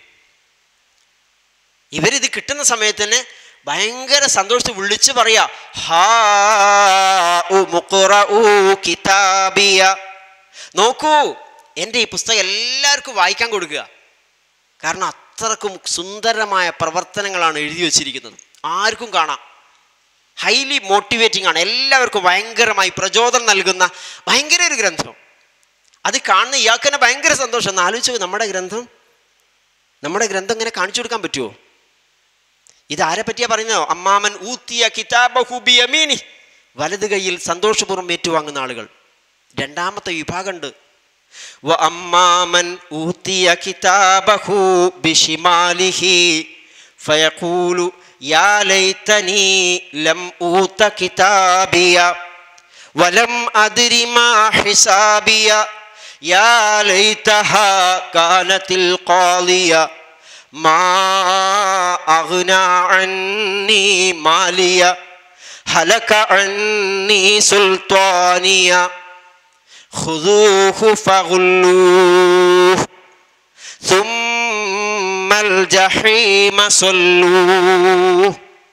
ഇവരിത് കിട്ടുന്ന സമയത്ത് തന്നെ ഭയങ്കര സന്തോഷത്തിൽ വിളിച്ച് പറയാ ഹാ ഉ മുഖ്റഉ കിതാബിയ നോക്കൂ എൻ്റെ ഈ പുസ്തകം എല്ലാവർക്കും വായിക്കാൻ കൊടുക്കുക കാരണം അത്രക്കും സുന്ദരമായ പ്രവർത്തനങ്ങളാണ് എഴുതി വച്ചിരിക്കുന്നത് ആർക്കും കാണാം ഹൈലി മോട്ടിവേറ്റിംഗ് ആണ് എല്ലാവർക്കും ഭയങ്കരമായി പ്രചോദനം നൽകുന്ന ഭയങ്കര ഒരു ഗ്രന്ഥം അത് കാണുന്ന ഇയാൾക്ക് തന്നെ ഭയങ്കര സന്തോഷം ഒന്ന് ആലോചിച്ച് നമ്മുടെ ഗ്രന്ഥം നമ്മുടെ ഗ്രന്ഥം ഇങ്ങനെ കാണിച്ചു കൊടുക്കാൻ പറ്റുമോ ഇത് ആരെ പറ്റിയാ പറയുന്നോ അമ്മാമൻ ഊത്തിയ കിതാബഹു ബിയമീനി വലത് കൈയിൽ സന്തോഷപൂർവ്വം ഏറ്റുവാങ്ങുന്ന ആളുകൾ രണ്ടാമത്തെ വിഭാഗമുണ്ട് വഅമ്മാമൻ ഊത്തിയ കിതാബഹു ബിശിമാലിഹി ഫയഖൂലു യാ ലൈതനി ലം ഊത കിതാബിയ വലം അദ്രി മാ ഹിസാബിയ യാ ലൈതഹാ കാനത്തിൽ ഖാളിയ മാ അഗ്നാ അന്നി മാലിയ ഹലക അന്നി സുൽത്താനിയ خذوه فغلوه ثم الجحيم صلوه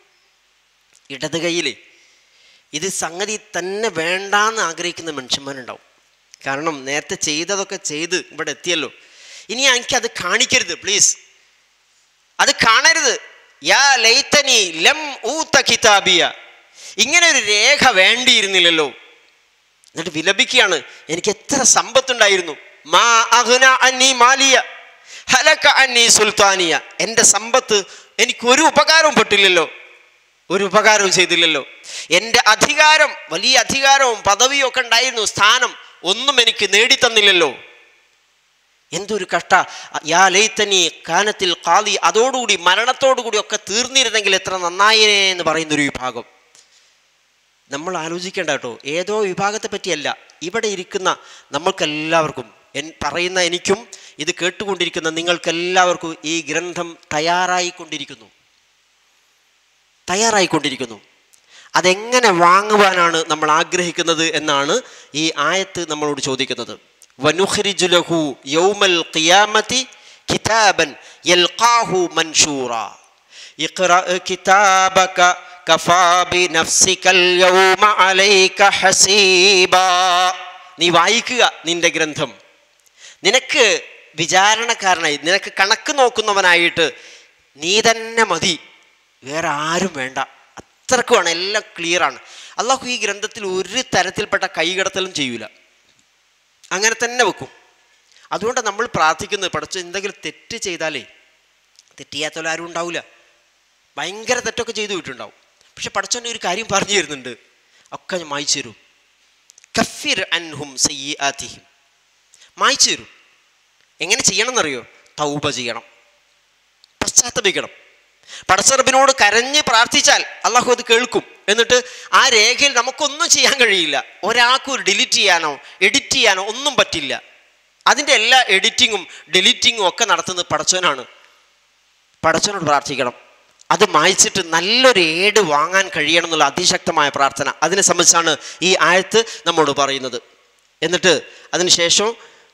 ഇടത് കൈയിൽ ഇത് സംഗതി തന്നെ വേണ്ടാന്ന് ആഗ്രഹിക്കുന്ന മനുഷ്യന്മാരുണ്ടാവും കാരണം നേരത്തെ ചെയ്തതൊക്കെ ചെയ്ത് ഇവിടെ എത്തിയല്ലോ ഇനി എനിക്കത് കാണിക്കരുത് പ്ലീസ് അത് കാണരുത് യാ ലൈത്തനി ലം ഊത്ത കിതാബിയ ഇങ്ങനെ ഒരു രേഖ വേണ്ടിയിരുന്നില്ലല്ലോ എന്നിട്ട് വിലപിക്കുകയാണ് എനിക്ക് എത്ര സമ്പത്തുണ്ടായിരുന്നു മാ അഹ്ന അന്നി മാലിയ ഹലക അന്നി സുൽത്താനിയ എൻ്റെ സമ്പത്ത് എനിക്ക് ഒരു ഉപകാരവും പെട്ടില്ലല്ലോ ഒരു ഉപകാരവും ചെയ്തില്ലല്ലോ എൻ്റെ അധികാരം വലിയ അധികാരവും പദവിയും ഒക്കെ ഉണ്ടായിരുന്നു സ്ഥാനം ഒന്നും എനിക്ക് നേടിത്തന്നില്ലല്ലോ എന്തൊരു കഷ്ട യാ ലൈത്തനി കാനത്തിൽ കാലി അതോടുകൂടി മരണത്തോടുകൂടി ഒക്കെ തീർന്നിരുന്നെങ്കിൽ എത്ര നന്നായേനെ എന്ന് പറയുന്നൊരു വിഭാഗം നമ്മൾ ആലോചിക്കേണ്ട കേട്ടോ ഏതോ വിഭാഗത്തെ പറ്റിയല്ല ഇവിടെ ഇരിക്കുന്ന നമ്മൾക്കെല്ലാവർക്കും എൻ പറയുന്ന എനിക്കും ഇത് കേട്ടുകൊണ്ടിരിക്കുന്ന നിങ്ങൾക്കെല്ലാവർക്കും ഈ ഗ്രന്ഥം തയ്യാറായിക്കൊണ്ടിരിക്കുന്നു തയ്യാറായിക്കൊണ്ടിരിക്കുന്നു അതെങ്ങനെ വാങ്ങുവാനാണ് നമ്മൾ ആഗ്രഹിക്കുന്നത് എന്നാണ് ഈ ആയത്ത് നമ്മളോട് ചോദിക്കുന്നത് വനുഹരിജുലഹു യൗമൽ ഖിയാമത്തി കിതാബൻ യൽഖാഹു മൻഷൂറ ഇഖ്റ കിതാബക കഫാ ബിനഫ്സികൽ യൗമ അലൈക ഹസീബാ നീ വായിക്കുക നിന്റെ ഗ്രന്ഥം നിനക്ക് വിചാരണക്കാരനായി നിനക്ക് കണക്ക് നോക്കുന്നവനായിട്ട് നീ തന്നെ മതി വേറെ ആരും വേണ്ട അത്രക്കുമാണ് എല്ലാം ക്ലിയറാണ് അള്ളാഹു ഈ ഗ്രന്ഥത്തിൽ ഒരു തരത്തിൽപ്പെട്ട കൈകടത്തലും ചെയ്യൂല അങ്ങനെ തന്നെ വെക്കും അതുകൊണ്ട് നമ്മൾ പ്രാർത്ഥിക്കുന്നത് പഠിച്ച എന്തെങ്കിലും തെറ്റ് ചെയ്താലേ തെറ്റിയാത്തോലും ആരും ഉണ്ടാവില്ല ഭയങ്കര തെറ്റൊക്കെ ചെയ്തു വിട്ടുണ്ടാവും പക്ഷെ പഠിച്ചോൻ്റെ ഒരു കാര്യം പറഞ്ഞു തരുന്നുണ്ട് ഒക്കെ ഞാൻ മായിച്ചു തരും കഫിർ അൻഹും സയ്യാത്തിഹിം മായിച്ചു തരും എങ്ങനെ ചെയ്യണമെന്നറിയോ തൗബ ചെയ്യണം പശ്ചാത്തപിക്കണം പടച്ചറബിനോട് കരഞ്ഞ് പ്രാർത്ഥിച്ചാൽ അള്ളാഹു അത് കേൾക്കും എന്നിട്ട് ആ രേഖയിൽ നമുക്കൊന്നും ചെയ്യാൻ കഴിയില്ല ഒരാൾക്കും ഒരു ഡിലീറ്റ് ചെയ്യാനോ എഡിറ്റ് ചെയ്യാനോ ഒന്നും പറ്റില്ല അതിൻ്റെ എല്ലാ എഡിറ്റിങ്ങും ഡിലീറ്റിങ്ങും ഒക്കെ നടത്തുന്നത് പടച്ചവനാണ് പടച്ചവനോട് പ്രാർത്ഥിക്കണം അത് മായ്ച്ചിട്ട് നല്ലൊരു ഏട് വാങ്ങാൻ കഴിയണം എന്നുള്ള അതിശക്തമായ പ്രാർത്ഥന അതിനെ സംബന്ധിച്ചാണ് ഈ ആയത്ത് നമ്മോട് പറയുന്നത് എന്നിട്ട് അതിനുശേഷം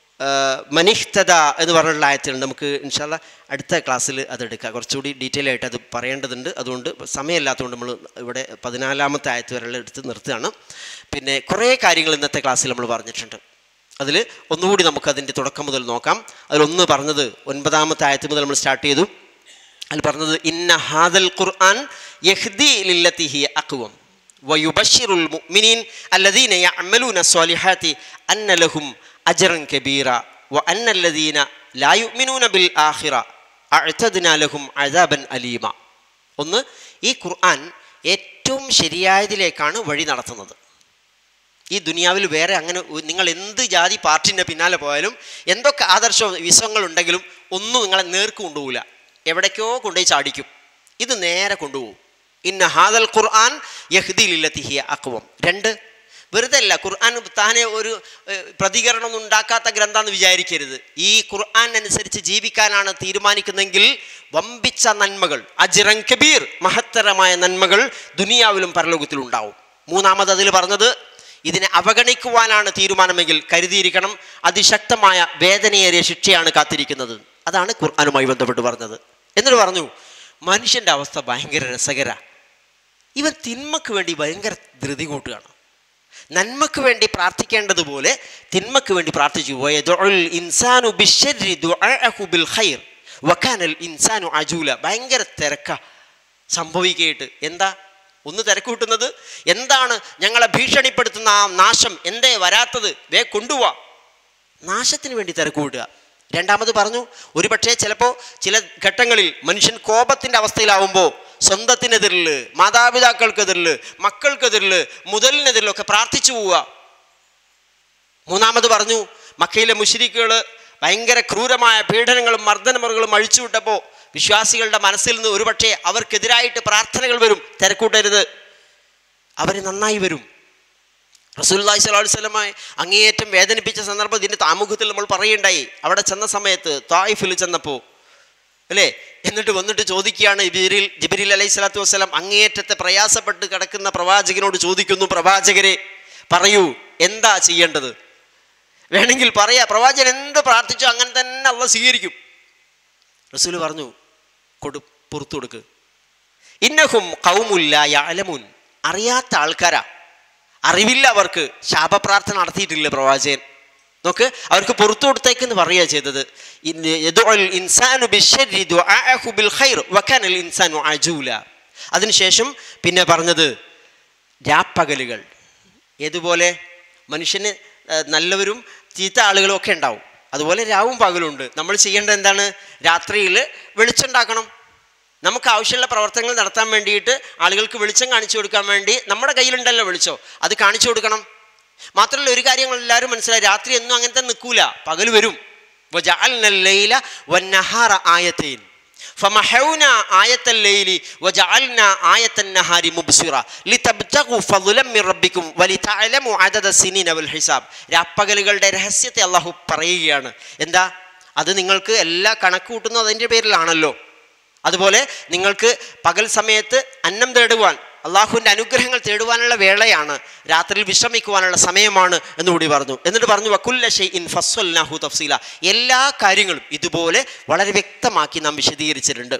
മനിഹ്തദ എന്ന് പറഞ്ഞിട്ടുള്ള ആയത്തുണ്ട് നമുക്ക് ഇൻഷാല്ല അടുത്ത ക്ലാസ്സിൽ അത് എടുക്കാം കുറച്ചുകൂടി ഡീറ്റെയിൽ ആയിട്ട് അത് പറയേണ്ടതുണ്ട് അതുകൊണ്ട് സമയമില്ലാത്തതുകൊണ്ട് നമ്മൾ ഇവിടെ പതിനാലാമത്തെ ആയത്ത് വരെ എടുത്ത് നിർത്തുകയാണ് പിന്നെ കുറേ കാര്യങ്ങൾ ഇന്നത്തെ ക്ലാസ്സിൽ നമ്മൾ പറഞ്ഞിട്ടുണ്ട് അതിൽ ഒന്നുകൂടി നമുക്ക് അതിൻ്റെ തുടക്കം മുതൽ നോക്കാം അതിലൊന്ന് പറഞ്ഞത് ഒൻപതാമത്തെ ആയത്ത് മുതൽ നമ്മൾ സ്റ്റാർട്ട് ചെയ്തു അതിൽ പറഞ്ഞത് ഇന്ന ഹാദൽ ഖുർആൻ യഹ്ദി ലില്ലത്തിഹി അക്വം വയുബഷിറുൽ മുഅ്മിനീൻ അല്ലദീന യഅമലൂന സ്വാലിഹാത്തി അന്ന ലഹും അജ്റൻ കബീറ വ അന്നല്ലദീന ലാ യുഅ്മിനൂന ബിൽ ആഖിറ അഅ്തദ്നാ ലഹും അദാബൻ അലീമ ഒന്ന് ഈ ഖുർആൻ ഏറ്റവും ശരിയായതിലേക്കാണ് വഴി നടത്തുന്നത് ഈ ദുനിയാവിൽ വേറെ അങ്ങനെ ഒ- നിങ്ങൾ എന്ത് ജാതി പാർട്ടിൻ്റെ പിന്നാലെ പോയാലും എന്തൊക്കെ ആദർശവും വിശ്വങ്ങളുണ്ടെങ്കിലും ഒന്നും നിങ്ങളെ നേർക്ക് കൊണ്ടുപോകില്ല എവിടേക്കോ കൊണ്ടുപോയി ചാടിക്കും ഇത് നേരെ കൊണ്ടുപോകും ഇന്ന ഹാദൽ ഖുർആൻ യഹ്ദിലില്ലത്തിഹിയ അക്വം രണ്ട് വെറുതെ അല്ല ഖുർആൻ താനെ ഒരു ഏഹ്, പ്രതികരണമൊന്നും ഉണ്ടാക്കാത്ത ഗ്രന്ഥാന്ന് വിചാരിക്കരുത് ഈ ഖുർആൻ അനുസരിച്ച് ജീവിക്കാനാണ് തീരുമാനിക്കുന്നതെങ്കിൽ വമ്പിച്ച നന്മകൾ അജിറൻ കബീർ മഹത്തരമായ നന്മകൾ ദുനിയാവിലും പരലോകത്തിലും ഉണ്ടാവും മൂന്നാമത് അതിൽ പറഞ്ഞത് ഇതിനെ അവഗണിക്കുവാനാണ് തീരുമാനമെങ്കിൽ കരുതിയിരിക്കണം അതിശക്തമായ വേദനയേറിയ ശിക്ഷയാണ് കാത്തിരിക്കുന്നത് അതാണ് ഖുർആാനുമായി ബന്ധപ്പെട്ട് പറഞ്ഞത് എന്നിട്ട് പറഞ്ഞു മനുഷ്യൻ്റെ അവസ്ഥ ഭയങ്കര രസകര ഇവൻ തിന്മക്ക് വേണ്ടി ഭയങ്കര ധൃതി കൂട്ടുകയാണ് നന്മക്ക് വേണ്ടി പ്രാർത്ഥിക്കേണ്ടതുപോലെ തിന്മക്ക് വേണ്ടി പ്രാർത്ഥിച്ചു വയദുഉൽ ഇൻസാനു ബിശ്ശർരി ദുആഅഹു ബിൽ ഖൈർ വകാനൽ ഇൻസാനു അജൂല ഭയങ്കര തിരക്ക സംഭവിക്കയിട്ട് എന്താ ഒന്ന് തിരക്ക് കൂട്ടുന്നത് എന്താണ് ഞങ്ങളെ ഭീഷണിപ്പെടുത്തുന്ന ആ നാശം എന്തേ വരാത്തത് വേ കൊണ്ടുപോവാ നാശത്തിന് വേണ്ടി തിരക്ക് കൂട്ടുക രണ്ടാമത് പറഞ്ഞു ഒരു പക്ഷേ ചിലപ്പോൾ ചില ഘട്ടങ്ങളിൽ മനുഷ്യൻ കോപത്തിൻ്റെ അവസ്ഥയിലാവുമ്പോൾ സ്വന്തത്തിനെതിരിൽ മാതാപിതാക്കൾക്കെതിരിൽ മക്കൾക്കെതിരിൽ മുതലിനെതിരിലൊക്കെ പ്രാർത്ഥിച്ചു പോവുക മൂന്നാമത് പറഞ്ഞു മക്കയിലെ മുഷിരിക്കുകൾ ഭയങ്കര ക്രൂരമായ പീഡനങ്ങളും മർദ്ദനമുറകളും അഴിച്ചുവിട്ടപ്പോൾ വിശ്വാസികളുടെ മനസ്സിൽ നിന്ന് ഒരുപക്ഷെ അവർക്കെതിരായിട്ട് പ്രാർത്ഥനകൾ വരും തിരക്കൂട്ടരുത് അവർ നന്നായി വരും റസൂല്ലായി സ്വലാഹു വസ്ലമായി അങ്ങേയറ്റം വേദനിപ്പിച്ച സന്ദർഭം ഇതിൻ്റെ താമുഖത്തിൽ നമ്മൾ പറയുണ്ടായി അവിടെ ചെന്ന സമയത്ത് തായിഫിൽ ചെന്നപ്പോൾ അല്ലേ എന്നിട്ട് വന്നിട്ട് ചോദിക്കുകയാണ് ജിബിരിൽ ജിബിരിൽ അലൈഹി സ്വലാത്തു വസ്സലാം അങ്ങേയറ്റത്തെ പ്രയാസപ്പെട്ട് കിടക്കുന്ന പ്രവാചകനോട് ചോദിക്കുന്നു പ്രവാചകരെ പറയൂ എന്താ ചെയ്യേണ്ടത് വേണമെങ്കിൽ പറയാ പ്രവാചകൻ എന്ത് പ്രാർത്ഥിച്ചോ അങ്ങനെ തന്നെ അള്ള സ്വീകരിക്കും റസൂൽ പറഞ്ഞു കൊടു പുറത്തു കൊടുക്ക് ഇന്നഹും കൗമുല്ല യാലമുൻ അറിയാത്ത ആൾക്കാരാ അറിവില്ല അവർക്ക് ശാപപ്രാർത്ഥന നടത്തിയിട്ടില്ല പ്രവാചകൻ നോക്ക് അവർക്ക് പുറത്തു കൊടുത്തേക്കെന്ന് പറയുക ചെയ്തത് ഇന്ന് യദുഉൽ ഇൻസാനു ബിശ്ശർരി ദുആഅഹു ബിൽ ഖൈർ വകാനൽ ഇൻസാനു അജൂല അതിനുശേഷം പിന്നെ പറഞ്ഞത് രാപ്പകലുകൾ ഏതുപോലെ മനുഷ്യന് ഏഹ്, നല്ലവരും ചീത്ത ആളുകളും ഒക്കെ ഉണ്ടാവും അതുപോലെ രാവും പകലുണ്ട് നമ്മൾ ചെയ്യേണ്ടത് എന്താണ് രാത്രിയിൽ വെളിച്ചുണ്ടാക്കണം നമുക്ക് ആവശ്യമുള്ള പ്രവർത്തനങ്ങൾ നടത്താൻ വേണ്ടിയിട്ട് ആളുകൾക്ക് വെളിച്ചം കാണിച്ചു കൊടുക്കാൻ വേണ്ടി നമ്മുടെ കയ്യിലുണ്ടല്ലോ വെളിച്ചോ അത് കാണിച്ചു കൊടുക്കണം മാത്രമല്ല ഒരു കാര്യം എല്ലാവരും മനസ്സിലായി രാത്രി ഒന്നും അങ്ങനത്തെ നിൽക്കൂല പകൽ വരും وجعلنا الليل والنهار آيتين فمحونا آية الليل وجعلنا آية النهار مبصرة لتبتغوا فضلا من ربكم ولتعلموا عدد السنين والحساب രാപ്പകലുകളുടെ രഹസ്യത്തെ അള്ളാഹു പറയുകയാണ് എന്താ അത് നിങ്ങൾക്ക് എല്ലാ കണക്ക് കൂട്ടുന്നത് അതിൻ്റെ പേരിലാണല്ലോ അതുപോലെ നിങ്ങൾക്ക് പകൽ സമയത്ത് അന്നം തേടുവാൻ അള്ളാഹുവിൻ്റെ അനുഗ്രഹങ്ങൾ തേടുവാനുള്ള വേളയാണ് രാത്രിയിൽ വിശ്രമിക്കുവാനുള്ള സമയമാണ് എന്നുകൂടി പറഞ്ഞു എന്നിട്ട് പറഞ്ഞു വക്കുല്ല ഷെയ്ൻ ഫസ്വൽനാഹു തഫ്സീല എല്ലാ കാര്യങ്ങളും ഇതുപോലെ വളരെ വ്യക്തമാക്കി നാം വിശദീകരിച്ചിട്ടുണ്ട്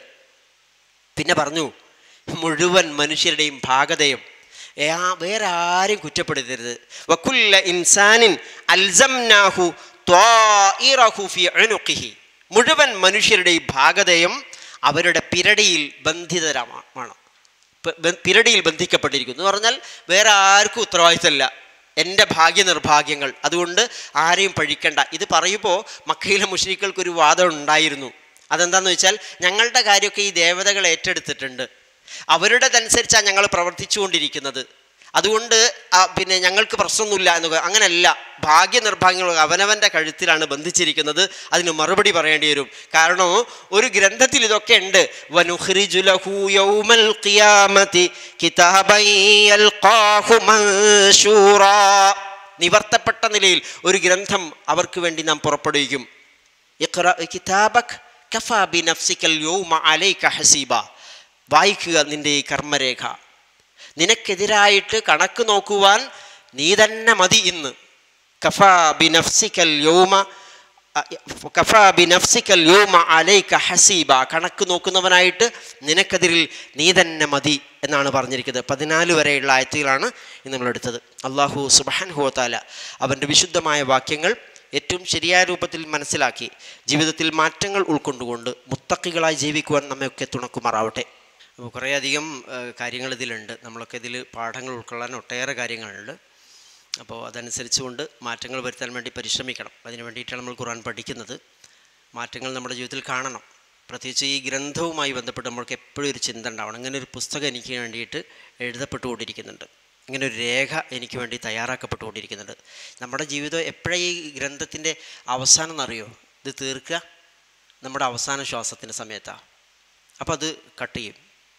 പിന്നെ പറഞ്ഞു മുഴുവൻ മനുഷ്യരുടെയും ഭാഗതയും ഏ- ആ വേറെ ആരും കുറ്റപ്പെടുത്തരുത് വക്കുല്ല ഇൻസാനിൻ അൽസംനാഹു ത്വാഇറഹു ഫി ഉനുഖിഹി മുഴുവൻ മനുഷ്യരുടെയും ഭാഗതയും അവരുടെ പിരടിയിൽ ബന്ധിതരമാണ് പ- ബ- പിരടിയിൽ ബന്ധിക്കപ്പെട്ടിരിക്കുന്നു എന്ന് പറഞ്ഞാൽ വേറെ ആർക്കും ഉത്തരവാദിത്തമില്ല എൻ്റെ ഭാഗ്യ നിർഭാഗ്യങ്ങൾ അതുകൊണ്ട് ആരെയും പഴിക്കണ്ട ഇത് പറയുമ്പോൾ മക്കയിലെ മുഷ്രിക്കൾക്കൊരു വാദം ഉണ്ടായിരുന്നു അതെന്താന്ന് വെച്ചാൽ ഞങ്ങളുടെ കാര്യമൊക്കെ ഈ ദേവതകൾ ഏറ്റെടുത്തിട്ടുണ്ട് അവരുടേതനുസരിച്ചാണ് ഞങ്ങൾ പ്രവർത്തിച്ചുകൊണ്ടിരിക്കുന്നത് അതുകൊണ്ട് ആ, പിന്നെ ഞങ്ങൾക്ക് പ്രശ്നമൊന്നുമില്ല എന്ന് പറ- അങ്ങനല്ല ഭാഗ്യ നിർഭാഗ്യങ്ങൾ അവനവൻ്റെ കഴുത്തിലാണ് ബന്ധിച്ചിരിക്കുന്നത് അതിന് മറുപടി പറയേണ്ടി വരും കാരണം ഒരു ഗ്രന്ഥത്തിൽ ഇതൊക്കെ ഉണ്ട് വനുഖ്രിജു ലഹു യൗമൽ ഖിയാമത്തി കിതാബൻ യൽഖാഹു മൻശൂറാ. നിവർത്തപ്പെട്ട നിലയിൽ ഒരു ഗ്രന്ഥം അവർക്ക് വേണ്ടി നാം പുറപ്പെടുവിക്കും ഇഖ്റ കിതാബക് കഫാ ബിനഫ്സിക്കൽ യൗമ അലൈക ഹസീബ വായിക്കുക നിന്റെ ഈ കർമ്മരേഖ നിനക്കെതിരായിട്ട് കണക്ക് നോക്കുവാൻ നീ തന്നെ മതി ഇന്ന് കഫാ ബിനഫ്സിക്കൽ യൗമ അ, കഫാ ബിനഫ്സിക്കൽ യൗമ അലൈക ഹസീബ കണക്ക് നോക്കുന്നവനായിട്ട് നിനക്കെതിരിൽ നീ തന്നെ മതി എന്നാണ് പറഞ്ഞിരിക്കുന്നത് പതിനാല് വരെയുള്ള ആയത്തുകളാണ് ഇന്ന് നമ്മൾ എടുത്തത് അള്ളാഹു സുബാൻഹുവത്താല അവൻ്റെ വിശുദ്ധമായ വാക്യങ്ങൾ ഏറ്റവും ശരിയായ രൂപത്തിൽ മനസ്സിലാക്കി ജീവിതത്തിൽ മാറ്റങ്ങൾ ഉൾക്കൊണ്ടുകൊണ്ട് മുത്തക്കികളായി ജീവിക്കുവാൻ നമ്മയൊക്കെ തുണക്കുമാറാവട്ടെ അപ്പോൾ കുറേയധികം ഏഹ്, കാര്യങ്ങൾ ഇതിലുണ്ട് നമ്മളൊക്കെ ഇതിൽ പാഠങ്ങൾ ഉൾക്കൊള്ളാൻ ഒട്ടേറെ കാര്യങ്ങളുണ്ട് അപ്പോൾ അതനുസരിച്ചുകൊണ്ട് മാറ്റങ്ങൾ വരുത്താൻ വേണ്ടി പരിശ്രമിക്കണം അതിന് വേണ്ടിയിട്ടാണ് നമ്മൾ ഖുർആൻ പഠിക്കുന്നത് മാറ്റങ്ങൾ നമ്മുടെ ജീവിതത്തിൽ കാണണം പ്രത്യേകിച്ച് ഈ ഗ്രന്ഥവുമായി ബന്ധപ്പെട്ട് നമ്മൾക്ക് എപ്പോഴും ഒരു ചിന്ത ഉണ്ടാവണം ഇങ്ങനെ ഒരു പുസ്തകം എനിക്ക് വേണ്ടിയിട്ട് എഴുതപ്പെട്ടുകൊണ്ടിരിക്കുന്നുണ്ട് ഇങ്ങനെ ഒരു രേഖ എനിക്ക് വേണ്ടി തയ്യാറാക്കപ്പെട്ടുകൊണ്ടിരിക്കുന്നുണ്ട് നമ്മുടെ ജീവിതം എപ്പോഴാണ് ഈ ഗ്രന്ഥത്തിൻ്റെ അവസാനം എന്നറിയോ ഇത് തീർക്കുക നമ്മുടെ അവസാന ശ്വാസത്തിൻ്റെ സമയത്താണ് അപ്പോൾ അത് കട്ട് ചെയ്യും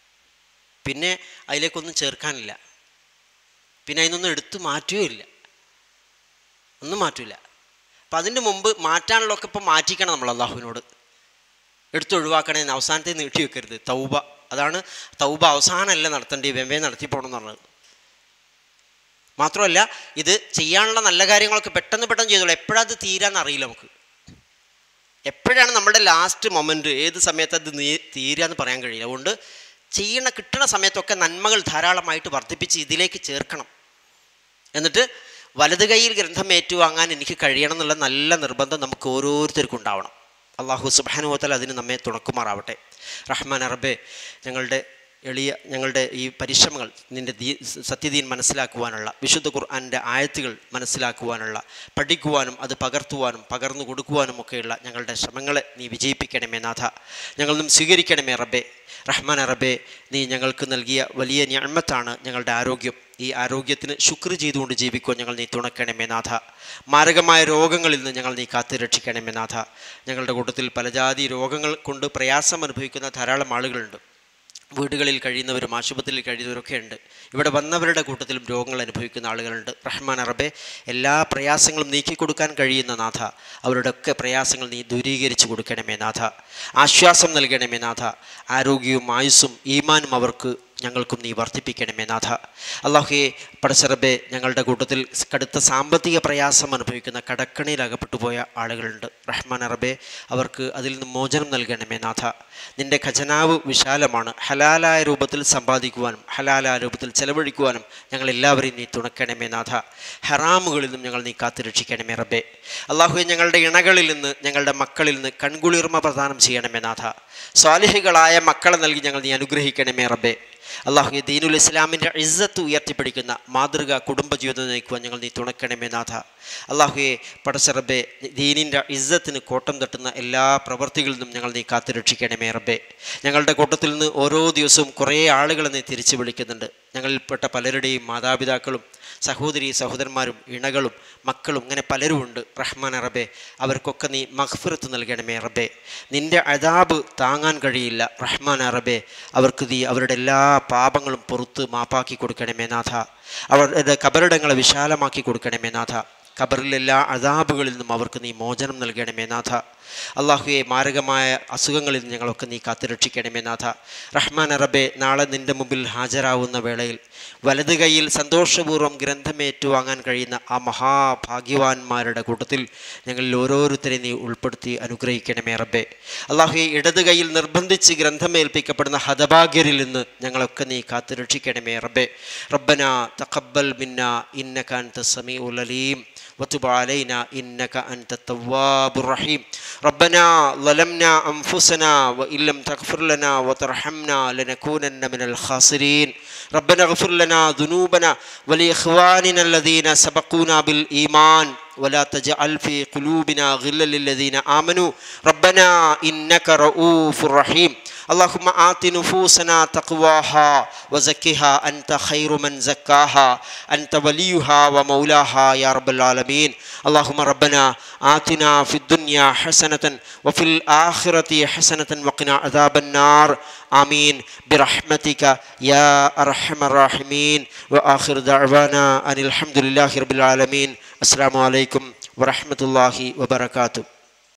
പിന്നെ അതിലേക്കൊന്നും ചേർക്കാനില്ല പിന്നെ അതിനൊന്നും എടുത്തു മാറ്റുകയില്ല ഒന്നും മാറ്റില്ല അപ്പം അതിൻ്റെ മുമ്പ് മാറ്റാനുള്ളതൊക്കെ ഇപ്പം മാറ്റിക്കണം നമ്മൾ അള്ളാഹുവിനോട് എടുത്തൊഴിവാക്കണേ അവസാനത്തെ നീട്ടി വെക്കരുത് തൗബ അതാണ് തൗബ അവസാനമല്ല നടത്തേണ്ടി വെമ്പേ നടത്തി പോകണം എന്ന് പറഞ്ഞത് മാത്രമല്ല ഇത് ചെയ്യാനുള്ള നല്ല കാര്യങ്ങളൊക്കെ പെട്ടെന്ന് പെട്ടെന്ന് ചെയ്തോളൂ എപ്പോഴത് തീരാന്ന് അറിയില്ല നമുക്ക് എപ്പോഴാണ് നമ്മുടെ ലാസ്റ്റ് മൊമെൻറ്റ് ഏത് സമയത്ത് അത് നീ തീരാന്ന് പറയാൻ കഴിയില്ല അതുകൊണ്ട് ചെയ്യണ കിട്ടുന്ന സമയത്തൊക്കെ നന്മകൾ ധാരാളമായിട്ട് വർദ്ധിപ്പിച്ച് ഇതിലേക്ക് ചേർക്കണം എന്നിട്ട് വലത് കൈയിൽ ഗ്രന്ഥം ഏറ്റുവാങ്ങാൻ എനിക്ക് കഴിയണം എന്നുള്ള നല്ല നിർബന്ധം നമുക്ക് ഓരോരുത്തർക്കും ഉണ്ടാവണം അള്ളാഹു സുബാനുവത്തൽ അതിന് നമ്മെ തുണക്കുമാറാവട്ടെ റഹ്മാൻ അറബെ ഞങ്ങളുടെ എളിയ ഞങ്ങളുടെ ഈ പരിശ്രമങ്ങൾ നിൻ്റെ ദീ സത്യദീൻ മനസ്സിലാക്കുവാനുള്ള വിശുദ്ധ ഖുർആൻ്റെ ആയത്തുകൾ മനസ്സിലാക്കുവാനുള്ള പഠിക്കുവാനും അത് പകർത്തുവാനും പകർന്നു കൊടുക്കുവാനും ഒക്കെയുള്ള ഞങ്ങളുടെ ശ്രമങ്ങളെ നീ വിജയിപ്പിക്കണമേ നാഥ ഞങ്ങളൊന്നും സ്വീകരിക്കണമേ റബ്ബേ റഹ്മാൻ റബ്ബേ നീ ഞങ്ങൾക്ക് നൽകിയ വലിയ ഞാമത്താണ് ഞങ്ങളുടെ ആരോഗ്യം ഈ ആരോഗ്യത്തിന് ശുക്ർ ചെയ്തുകൊണ്ട് ജീവിക്കുവാൻ ഞങ്ങൾ നീ തുണക്കണമേ നാഥ മാരകമായ രോഗങ്ങളിൽ നിന്ന് ഞങ്ങൾ നീ കാത്തു രക്ഷിക്കണമേ നാഥ ഞങ്ങളുടെ കൂട്ടത്തിൽ പലജാതി രോഗങ്ങൾ കൊണ്ട് പ്രയാസം അനുഭവിക്കുന്ന ധാരാളം ആളുകളുണ്ട് വീടുകളിൽ കഴിയുന്നവരും ആശുപത്രിയിൽ കഴിയുന്നവരൊക്കെ ഉണ്ട് ഇവിടെ വന്നവരുടെ കൂട്ടത്തിലും രോഗങ്ങൾ അനുഭവിക്കുന്ന ആളുകളുണ്ട് റഹ്മാൻ അറബെ എല്ലാ പ്രയാസങ്ങളും നീക്കി കൊടുക്കാൻ കഴിയുന്ന നാഥ അവരുടെയൊക്കെ പ്രയാസങ്ങൾ നീ ദൂരീകരിച്ച് കൊടുക്കണമേ നാഥ ആശ്വാസം നൽകണമേ നാഥ ആരോഗ്യവും ആയുസ്സും ഈമാനും അവർക്ക് ഞങ്ങൾക്കും നീ വർദ്ധിപ്പിക്കണമേ നാഥ അള്ളാഹുയെ പടച്ചറബെ ഞങ്ങളുടെ കൂട്ടത്തിൽ കടുത്ത സാമ്പത്തിക പ്രയാസം അനുഭവിക്കുന്ന കടക്കണിയിൽ അകപ്പെട്ടു പോയ ആളുകളുണ്ട് റഹ്മാൻ അറബെ അവർക്ക് അതിൽ നിന്ന് മോചനം നൽകണമേ നാഥ നിന്റെ ഖജനാവ് വിശാലമാണ് ഹലാലായ രൂപത്തിൽ സമ്പാദിക്കുവാനും ഹലാലായ രൂപത്തിൽ ചെലവഴിക്കുവാനും ഞങ്ങൾ എല്ലാവരെയും നീ തുണക്കണമേ നാഥ ഹറാമുകളിൽ നിന്നും ഞങ്ങൾ നീ കാത്തുരക്ഷിക്കണമേ റബ്ബെ അള്ളാഹുയെ ഞങ്ങളുടെ ഇണകളിൽ നിന്ന് ഞങ്ങളുടെ മക്കളിൽ നിന്ന് കൺകുളിർമ പ്രദാനം ചെയ്യണമേ നാഥ സ്വാലിഹികളായ മക്കളെ നൽകി ഞങ്ങൾ നീ അനുഗ്രഹിക്കണമേ റബ്ബെ അള്ളാഹു ദീനുൽ ഇസ്ലാമിൻ്റെ ഇസ്സത്ത് ഉയർത്തിപ്പിടിക്കുന്ന മാതൃക കുടുംബജീവിതം നയിക്കുവാൻ ഞങ്ങൾ നീ തുണക്കണമേ നാഥ അള്ളാഹുയെ പടച്ചറബെ ദീനിൻ്റെ ഇസ്സത്തിന് കോട്ടം തട്ടുന്ന എല്ലാ പ്രവൃത്തികളിൽ നിന്നും ഞങ്ങൾ നീ കാത്തുരക്ഷിക്കണമേ റബ്ബെ ഞങ്ങളുടെ കൂട്ടത്തിൽ നിന്ന് ഓരോ ദിവസവും കുറേ ആളുകളെ നീ തിരിച്ചു വിളിക്കുന്നുണ്ട് ഞങ്ങളിൽപ്പെട്ട പലരുടെയും മാതാപിതാക്കളും സഹോദരി സഹോദരന്മാരും ഇണകളും മക്കളും ഇങ്ങനെ പലരും ഉണ്ട് റഹ്മാൻ റബ്ബെ അവർക്കൊക്കെ നീ മഹ്ഫിറത്ത് നൽകണമേ റബ്ബെ നിന്റെ അതാബ് താങ്ങാൻ കഴിയില്ല റഹ്മാൻ റബ്ബെ അവർക്ക് നീ അവരുടെ എല്ലാ പാപങ്ങളും പുറത്ത് മാപ്പാക്കി കൊടുക്കണമേ നാഥ അവരുടെ കബറിടങ്ങളെ വിശാലമാക്കി കൊടുക്കണമേ നാഥ ഖബറിലെ എല്ലാ അതാബുകളിൽ നിന്നും അവർക്ക് നീ മോചനം നൽകണമേ നാഥ അള്ളാഹുയെ മാരകമായ അസുഖങ്ങളിൽ നിന്ന് ഞങ്ങളൊക്കെ നീ കാത്തുരക്ഷിക്കണമേ നാഥ റഹ്മാൻ അറബെ നാളെ നിൻ്റെ മുമ്പിൽ ഹാജരാവുന്ന വേളയിൽ വലത് കൈയിൽ സന്തോഷപൂർവ്വം ഗ്രന്ഥമേറ്റുവാങ്ങാൻ കഴിയുന്ന ആ മഹാഭാഗ്യവാന്മാരുടെ കൂട്ടത്തിൽ ഞങ്ങളിൽ ഓരോരുത്തരെ നീ ഉൾപ്പെടുത്തി അനുഗ്രഹിക്കണമേ റബ്ബെ അള്ളാഹുയെ ഇടത് കൈയിൽ നിർബന്ധിച്ച് ഗ്രന്ഥമേൽപ്പിക്കപ്പെടുന്ന ഹതഭാഗ്യരിൽ നിന്ന് ഞങ്ങളൊക്കെ നീ കാത്തുരക്ഷിക്കണമേ റബ്ബെ റബ്ബന തഖബ്ബൽ മിന്ന ഇന്നക അൻത സമീഉൽ അലീം وتب علينا إنك أنت التواب الرحيم ربنا ظلمنا أنفسنا وإن لم تغفر لنا وترحمنا لنكونن من الخاسرين ربنا اغفر لنا ذنوبنا ولإخواننا الذين سبقونا بالإيمان ولا تجعل في قلوبنا غلا للذين آمنوا ربنا إنك رؤوف رحيم اللهم آت نفوسنا تقواها وزكها أنت خير من زكاها أنت وليها ومولاها يا رب العالمين اللهم ربنا آتنا في الدنيا حسنة وفي الآخرة حسنة وقنا عذاب النار آمين برحمتك يا أرحم الراحمين وآخر دعوانا أن الحمد لله رب العالمين السلام عليكم ورحمة الله وبركاته